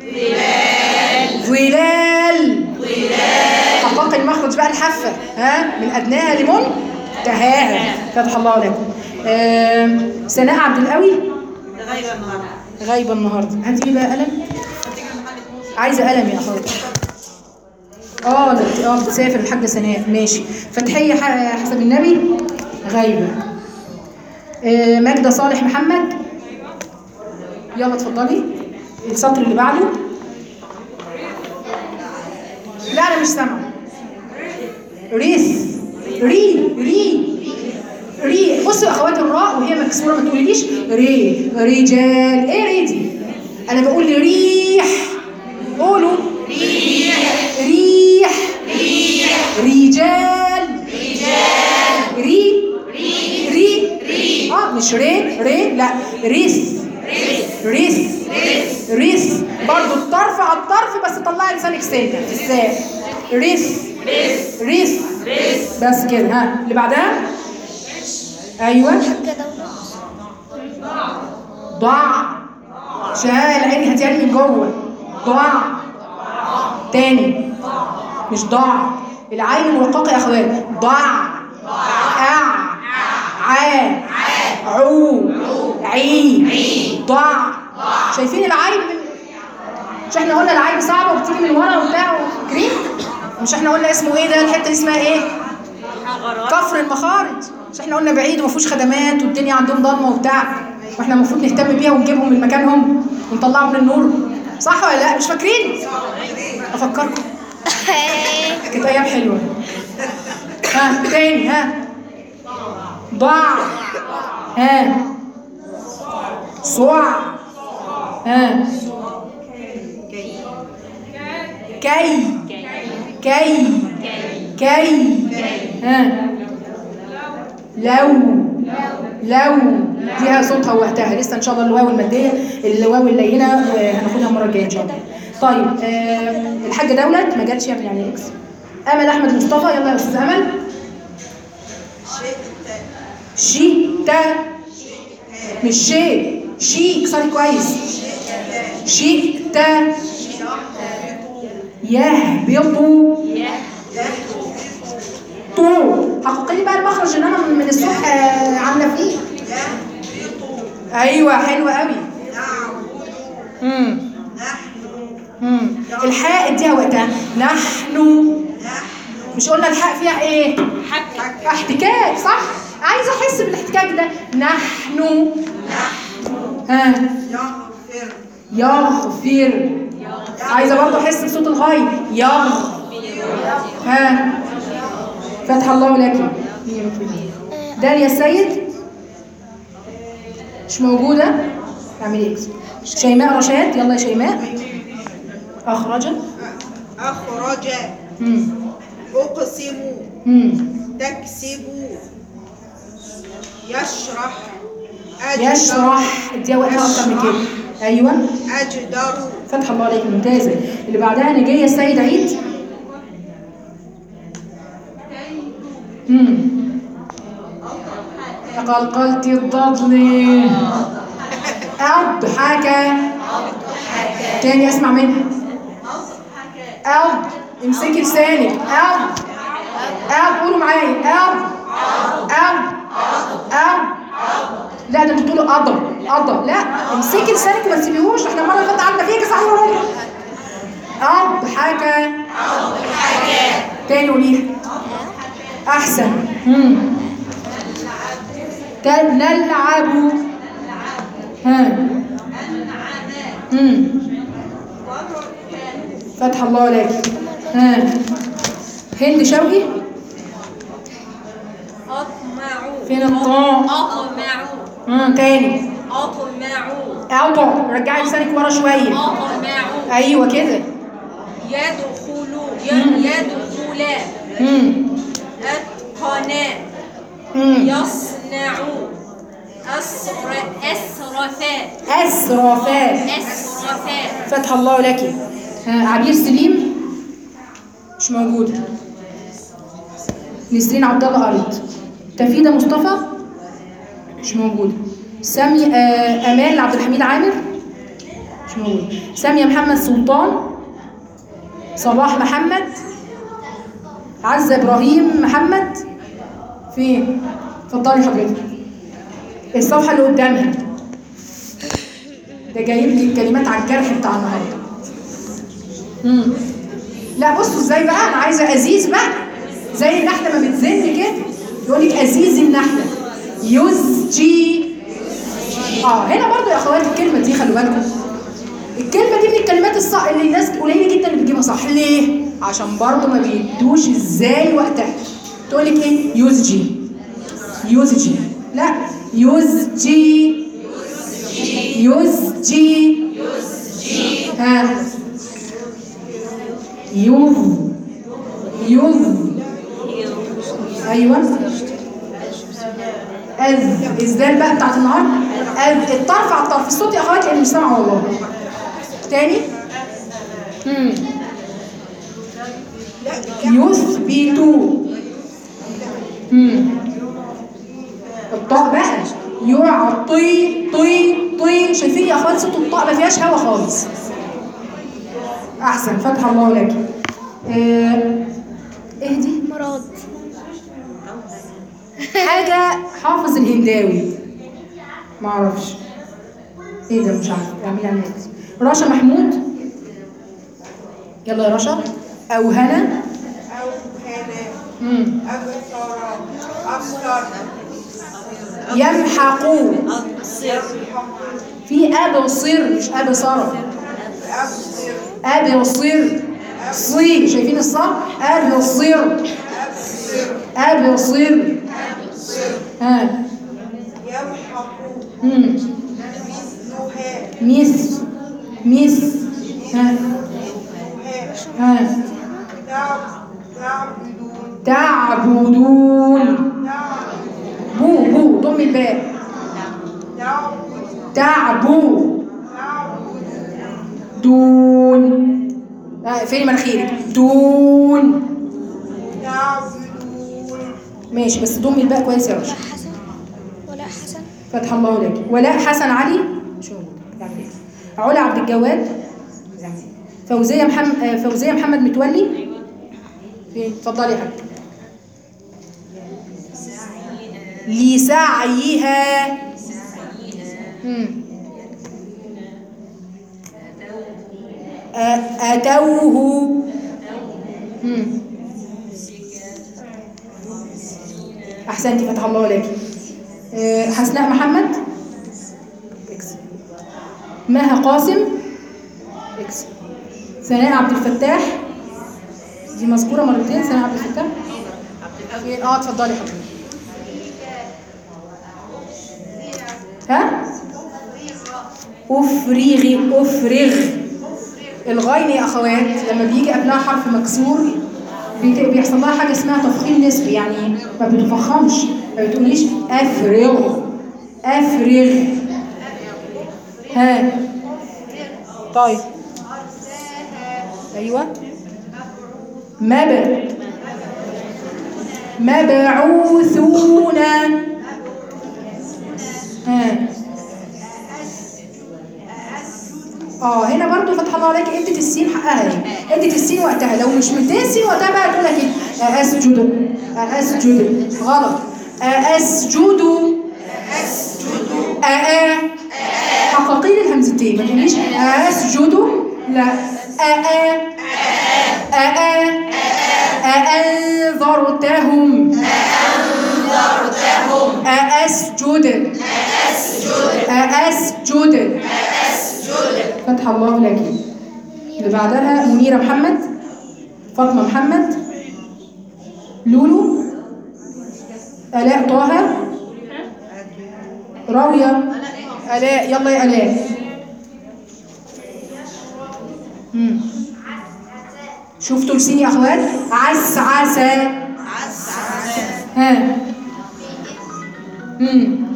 ظلال حققي المخرج بقى الحافه ها من ادناها لمنتهاها فتح الله لكم آم، سناء عبد القوي ده غايبة النهارده غايبه النهارده هاتي لي بقى قلم عايزه قلم يا اخواتي اه لا اه بتسافر الحاجه سناء ماشي فتحيه ح- حسب النبي غايبه آه، ماجده صالح محمد يلا اتفضلي السطر اللي بعده لا انا مش سامعه ريث ري ري ري بصوا يا اخوات الراء وهي مكسوره ما تقوليليش ري رجال ايه ري دي انا بقول ريح قولوا ريح ريح رجال رجال ري ري ري ري اه مش ري ري لا ريث ريث ريث برضو الطرف على الطرف بس طلعي لسانك سنه في الساق ريث ريث بس كده ها اللي بعدها ايوه حاجة دولة ضاع شهاء العين هتعمل من جوه ضاع تاني مش ضاع العين الوقاقة يا اخوات ضاع اع ع عو عي ضاع شايفين العين مش احنا قلنا العين صعبة وبتيجي من ورا وبتاع وكريم مش احنا قلنا اسمه ايه ده الحتة دي اسمها ايه كفر المخارج مش احنا قلنا بعيد وما فيهوش خدمات والدنيا عندهم ضلمه وبتاع واحنا المفروض نهتم بيها ونجيبهم من مكانهم ونطلعهم للنور صح ولا لا مش فاكرين افكركم كانت ايام حلوه ها تاني ها ضع ها صع ها كي كي كي ها لو لو فيها صوتها ووقتها لسه ان شاء الله الواو الماديه الواو اللينه آه، هناخدها المره الجايه ان شاء الله طيب آه الحاجه دولت ما جاتش يعمل يعني اكس امل احمد مصطفى يلا يا استاذ امل شتاء مش شيء شيء اكسري كويس شتاء يهبط طول حققي لي بقى المخرج اللي انا من من الصبح آه، عامله فيه ايوه حلوه قوي امم امم الحاء اديها وقتها نحن مش قلنا الحاء فيها ايه احتكاك صح عايزه احس بالاحتكاك ده نحن ها يغفر عايزه برضه احس بصوت الغاي يغ ها فتح الله لك داليا السيد مش موجودة اعملي اكس شيماء رشاد يلا يا شيماء أخرج أخرج مم. أقسم مم. تكسب يشرح أجدر يشرح اديها وقتها أكتر من كده أيوه أجدر فتح الله عليك ممتازة اللي بعدها نجية السيد عيد مم. قلقلت الضضل أضحك تاني أسمع منها أض امسكي لسانك أض أض قولوا معايا أض أض أض لا ده انتوا تقولوا قدر قدر لا امسكي لسانك ما تسيبيهوش احنا المره اللي فاتت قعدنا فيك صح ولا لا؟ اضحك تاني قوليها احسن امم تل- نلعب ها امم فتح الله عليك ها هند شوقي أطمع فين الطاء أطمع امم تاني أطمع اعطى رجعي لسانك ورا شويه أطمع ايوه كده يدخل ي- يدخل امم أتقن امم يصنع أسر أسرف اسرفا أسرف فتح الله لك ها عبير سليم مش موجوده نسرين عبد الله قريت تفيده مصطفى مش موجوده سامي آه امال عبد الحميد عامر مش موجود ساميه محمد سلطان صباح محمد عزه ابراهيم محمد فين اتفضلي حضرتك الصفحه اللي قدامها ده جايب لي الكلمات على الجرح بتاع النهارده امم لا بصوا ازاي بقى انا عايزه ازيز بقى زي النحله ما بتزن كده يقول لك ازيز النحله يزجي اه هنا برضو يا اخواتي الكلمه دي خلوا بالكم الكلمه دي من الكلمات الصح اللي الناس قليله جدا اللي بتجيبها صح ليه عشان برضو ما بيدوش ازاي وقتها تقول لك ايه يزجي يزجي لا يزجي يزجي ها يوز يوز ايوه أذ الزال بقى بتاعت النهار أذ الطرف على الطرف الصوت يا اخواتي اللي مش سامعه والله تاني امم يثبتوا امم الطاء بقى يعطي طي طي شايفين يا اخوات صوت الطاء ما فيهاش هوا خالص احسن فتح الله لك آه، اهدي مراد حاجه حافظ الهنداوي ما اعرفش ايه ده مش عارفه اعملي عليها اسم. رشا محمود يلا يا رشا او هنا أو كان مم. أبصر أبصر يمحقوا في أبصر مش أبصر أبصر أبصر صي شايفين الصاد أبصر أبصر ها يمحق مم. نهاء مس مس ها نهاء ها تعب تعبدون تعبدون بو بو ضم الباء تعبد تعبو تعبد دون آه فين مناخيرك دون تعبدون ماشي بس ضم الباء كويس يا رشا حسن ولا حسن فتح الله لك ولاء حسن علي شو يعني إيه؟ علا عبد الجواد فوزيه محمد فوزيه محمد متولي فين اتفضلي يا حبيبتي لسعيها مم. أ- أتوه مم. أحسنتي فتح الله لك آه، حسناء محمد إكس مها قاسم إكس ثناء عبد الفتاح دي مذكورة مرتين ثناء عبد الفتاح فين؟ اه اتفضلي يا حبيبي ها أفرغي أفرغ الغين يا أخوات لما بيجي قبلها حرف مكسور بيت- بيحصل لها حاجة اسمها تفخيم نسبي يعني ما بتفخمش ما بتقوليش أفرغ أفرغ ها طيب أيوة مب مبعوثون ها اه هنا برضو فتح الله عليك ادت السين حقها اهي ادت السين وقتها لو مش مديه السين وقتها بقى تقول لك ايه اسجد اسجد غلط اسجد أأ حقاقين الهمزتين ما تقوليش اسجد لا أأ أأ أأنذرتهم أأسجد أأسجد فتح الله لك اللي بعدها منيرة محمد فاطمة محمد لولو آلاء طه راوية آلاء يلا يا آلاء مم. شفتوا لسين يا اخوات عس عسى ها مم.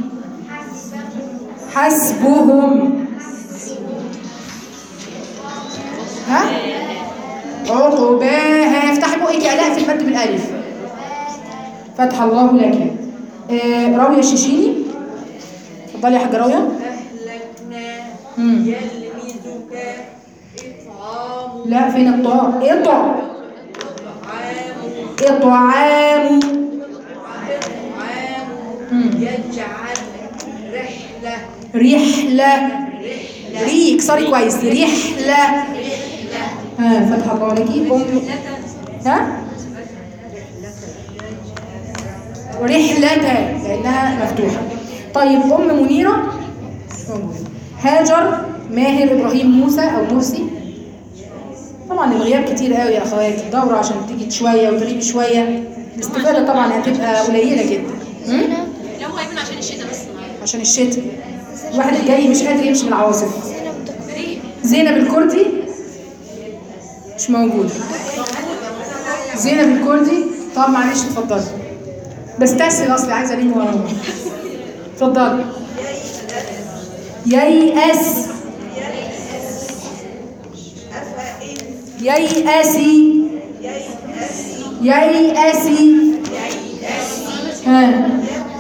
حسبهم ها عقباها افتحي بقك يا الاء في المد بالالف فتح الله لك آه راويه الشيشيني اتفضلي يا حاجه راويه أهلكنا مم. يلمزك إطعام لا فين الطاء اطع طعام اطعام طعام مم. يجعل رحلة رحله ري اكسري كويس رحله ها فتح الله لك ام ها رحلة لأنها مفتوحة طيب أم منيرة هاجر ماهر إبراهيم موسى أو مرسي طبعا الغياب كتير قوي يا أخواتي الدورة عشان تيجي شوية وتغيبي شوية الاستفادة طبعا هتبقى قليلة جدا م? لا هو هيكون عشان الشتاء بس عشان الشتاء الواحد جاي مش قادر يمشي من العواصف زينب دكتور زينب الكردي مش موجودة زينب الكردي طب معلش اتفضلي بستسهل اصلي عايزه الم وراهم اتفضلي ييأس ييأسي ييأسي ها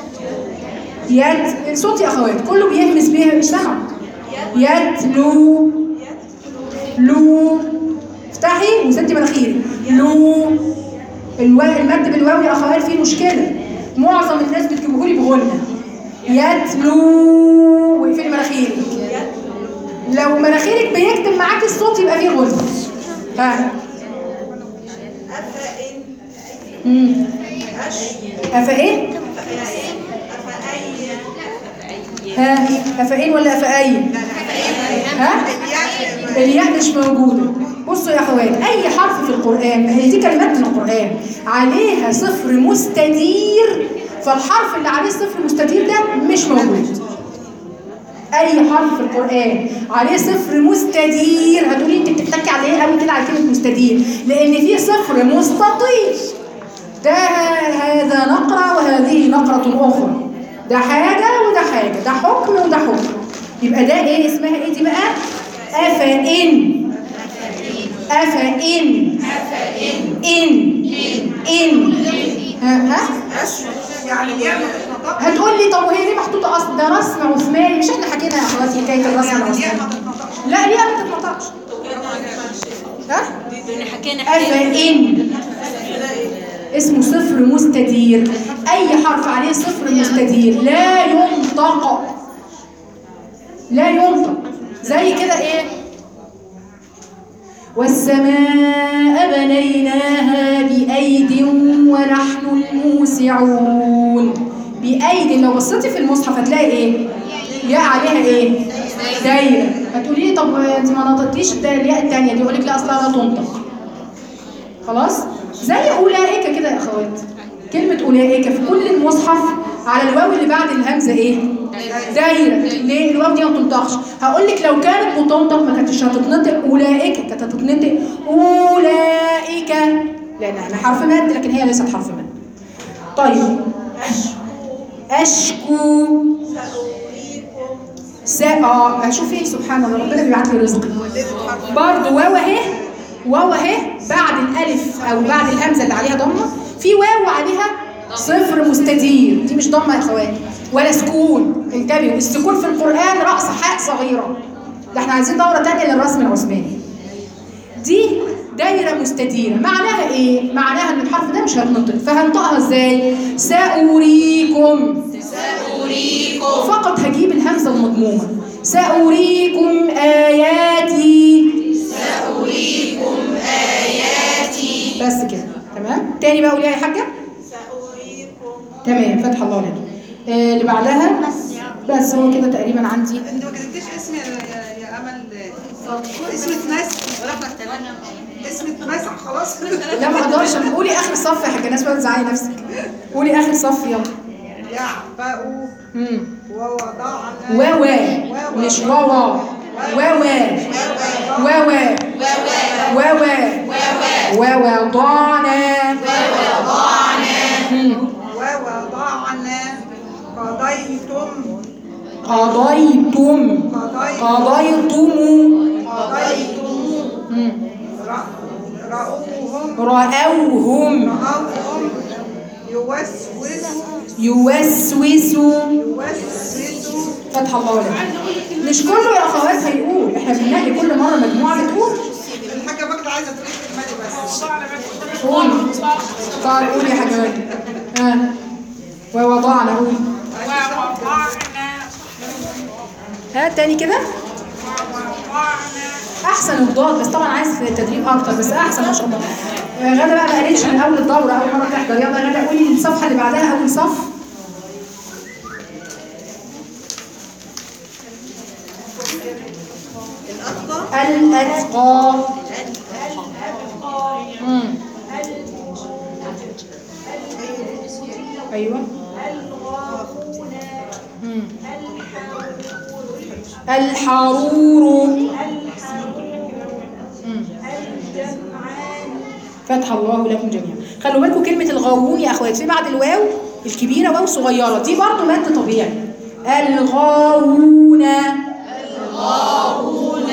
يد الصوت يا اخوات كله بيهمس بيها مش سامعه يتلو لو افتحي وسدي مناخيري لو الو... المد بالواو يا اخوات فيه مشكله معظم الناس بتجيبه لي بغنى يتلو واقفلي مناخيرك لو مناخيرك بيكتم معاكي الصوت يبقى فيه غنى ها أفإن مم. أفإيه؟ ها أفإين ولا أفأين؟ ها؟ الياء مش موجودة بصوا يا أخوات أي حرف في القرآن هي دي كلمات من القرآن عليها صفر مستدير فالحرف اللي عليه صفر مستدير ده مش موجود اي حرف في القران عليه صفر مستدير هتقولي انت بتتكي على ايه قوي كده على كلمه مستدير لان في صفر مستطيل ده هذا نقره وهذه نقره اخرى ده حاجه وده حاجه ده حكم وده حكم يبقى ده ايه اسمها ايه دي بقى افان افان ان ان ها ها يعني الياء ما تتنطقش هتقول لي طب وهي ليه محطوطه اصلا ده رسم عثماني مش احنا حكينا يا اخواتي حكايه الرسم يعني الياء العثماني ما تتنطقش لا ليه ما تتنطقش ها حكينا افان اسمه صفر مستدير اي حرف عليه صفر مستدير لا ينطق لا ينطق زي كده ايه والسماء بنيناها بأيد ونحن الموسعون بأيد لو بصيتي في المصحف هتلاقي ايه؟ ياء عليها ايه؟ دايرة هتقولي لي طب انت ما نطقتيش الدا- الياء التانية دي يقول لك لا اصلها لا تنطق خلاص؟ زي أولئك كده يا أخوات كلمة أولئك في كل المصحف على الواو اللي بعد الهمزة إيه؟ دايرة ليه؟ الواو دي ما بتنطقش هقول لك لو كانت بتنطق ما كانتش هتتنطق أولئك كانت هتتنطق أولئك لأنها حرف مد لكن هي ليست حرف مد طيب أشكو سا اه شوفي سبحان الله ربنا بيبعت لي رزق برضه واو اهي واو اهي بعد الالف او بعد الهمزه اللي عليها ضمه في واو عليها صفر مستدير دي مش ضمه يا اخوات ولا سكون انتبهوا السكون في القران راس حاء صغيره ده احنا عايزين دوره ثانيه للرسم العثماني دي دايره مستديره معناها ايه معناها ان الحرف ده مش هتنطق فهنطقها ازاي ساريكم فقط هجيب الهمزة المضمومة سأريكم آياتي سأريكم آياتي بس كده تمام تاني بقى قولي يا حاجة سأريكم تمام فتح الله لك آه اللي بعدها بس هو كده تقريبا عندي انت ما كتبتيش اسم يا يا- يا امل اسم اتمسح اسم اتمسح خلاص لا ما اقدرش قولي اخر صف يا حاجة ناس بقى تزعلي نفسك قولي اخر صف يلا يعبأ امم ووضعنا واوا مش واوا واوا واوا واوا ووضعنا مم. ووضعنا قضيتم قضيتم قضيتم قضيتم قضيتم مم. رأ- رأوهم رأوهم رأوهم يوسوس يوسوس يوسوس فتح الله لك مش كله يا اخوات هيقول احنا بنلاقي كل مره مجموعه بتقول الحاجة ماجدة عايزة تقول كلمة بس قولي طيب قولي يا حاجه ماجدة. ها ووضعنا قولي ها تاني كده احسن الضاد بس طبعا عايز تدريب اكتر بس احسن ما شاء الله آه، غدا بقى ما قالتش من اول الدوره اول مره تحضر يلا غدا قولي الصفحه اللي بعدها اول صف الاتقى مم. ايوه مم. الحرور مم. فتح الله لكم جميعا خلوا بالكم كلمة الغاوون يا اخوات في بعد الواو الكبيرة واو صغيرة دي برضه مد طبيعي الغاوون الغاوون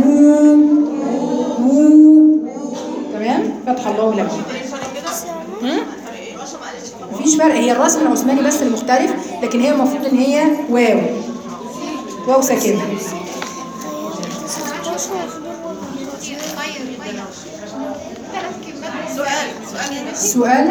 تمام فتح الله لكم هم؟ مفيش فرق هي الرسم العثماني بس المختلف لكن هي المفروض ان هي واو واو ساكنه سؤال سؤال سؤال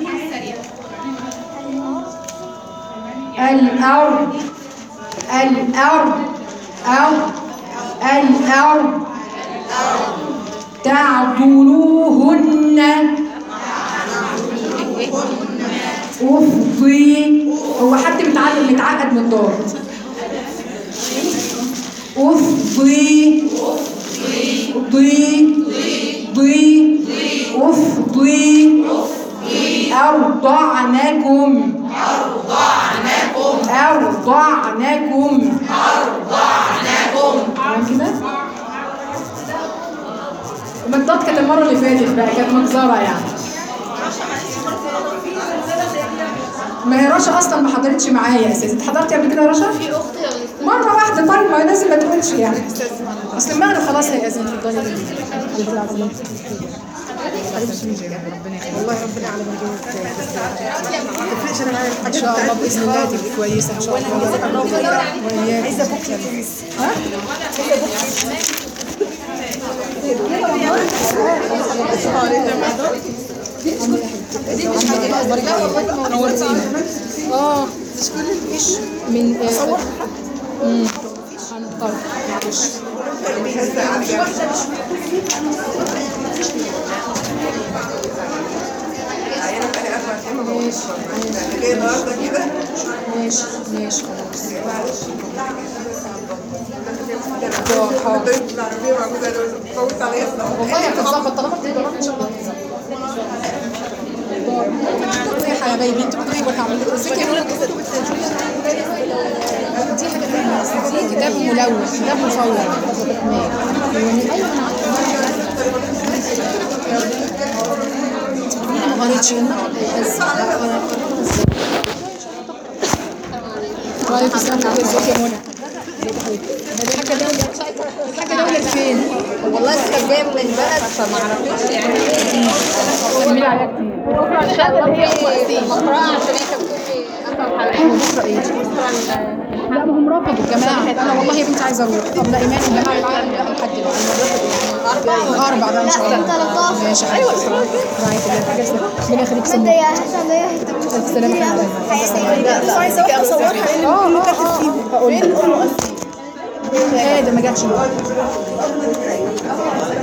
الأرض الأرض أو الأرض تعضلوهن افضي هو حد متعلم متعقد من الضاد افضي ضي ضي افضي أرضعنكم أرضعنكم أرضعنكم تمام كده؟ المقداد كانت المرة اللي فاتت بقى كانت مجزرة يعني ما هي رشا اصلا ما حضرتش معايا اساسا انت حضرتي قبل كده يا رشا؟ في اختي مره واحده طيب ما لازم ما تقولش يعني اصل المغرب خلاص هي اذان اتفضلي والله ربنا على ما ان شاء الله باذن الله تبقي كويسه ان شاء الله عايزه ها؟ اه مش من اصور امم طيب معلش ماشي ماشي ماشي خلاص آه، حاضر. والله هتتظبط طالما بتتدربي ان شاء الله يا حبايبي انتوا بتقولي بقى هعمل لكم ازيك يا نور دي حاجه ثانيه دي كتاب ملون كتاب مصور ايوه انا عارفه ما قريتش بس وعليكم السلام ورحمه الله ازيك يا منى الحاجه دولة الحاجه دولة فين؟ والله لسه جايه من البلد فما اعرفش يعني كملي عليها كتير ان شاء الله في مقرأة عشان هي كانت بتقولي اخر حلقه لا ما هم رافضوا الجماعة أنا والله يا بنتي عايزة أروح طب لا إيمان الجماعة العالم لا لحد دلوقتي الأربع بقى إن شاء الله ماشي حبيبتي رعاية الله حاجة ربنا يخليك سنة ألف سلامة حبيبتي بس عايزه واحده اصورها لان اه كله اه كاتب اه فيه هقول فين لك الام ايه ده ما جاتش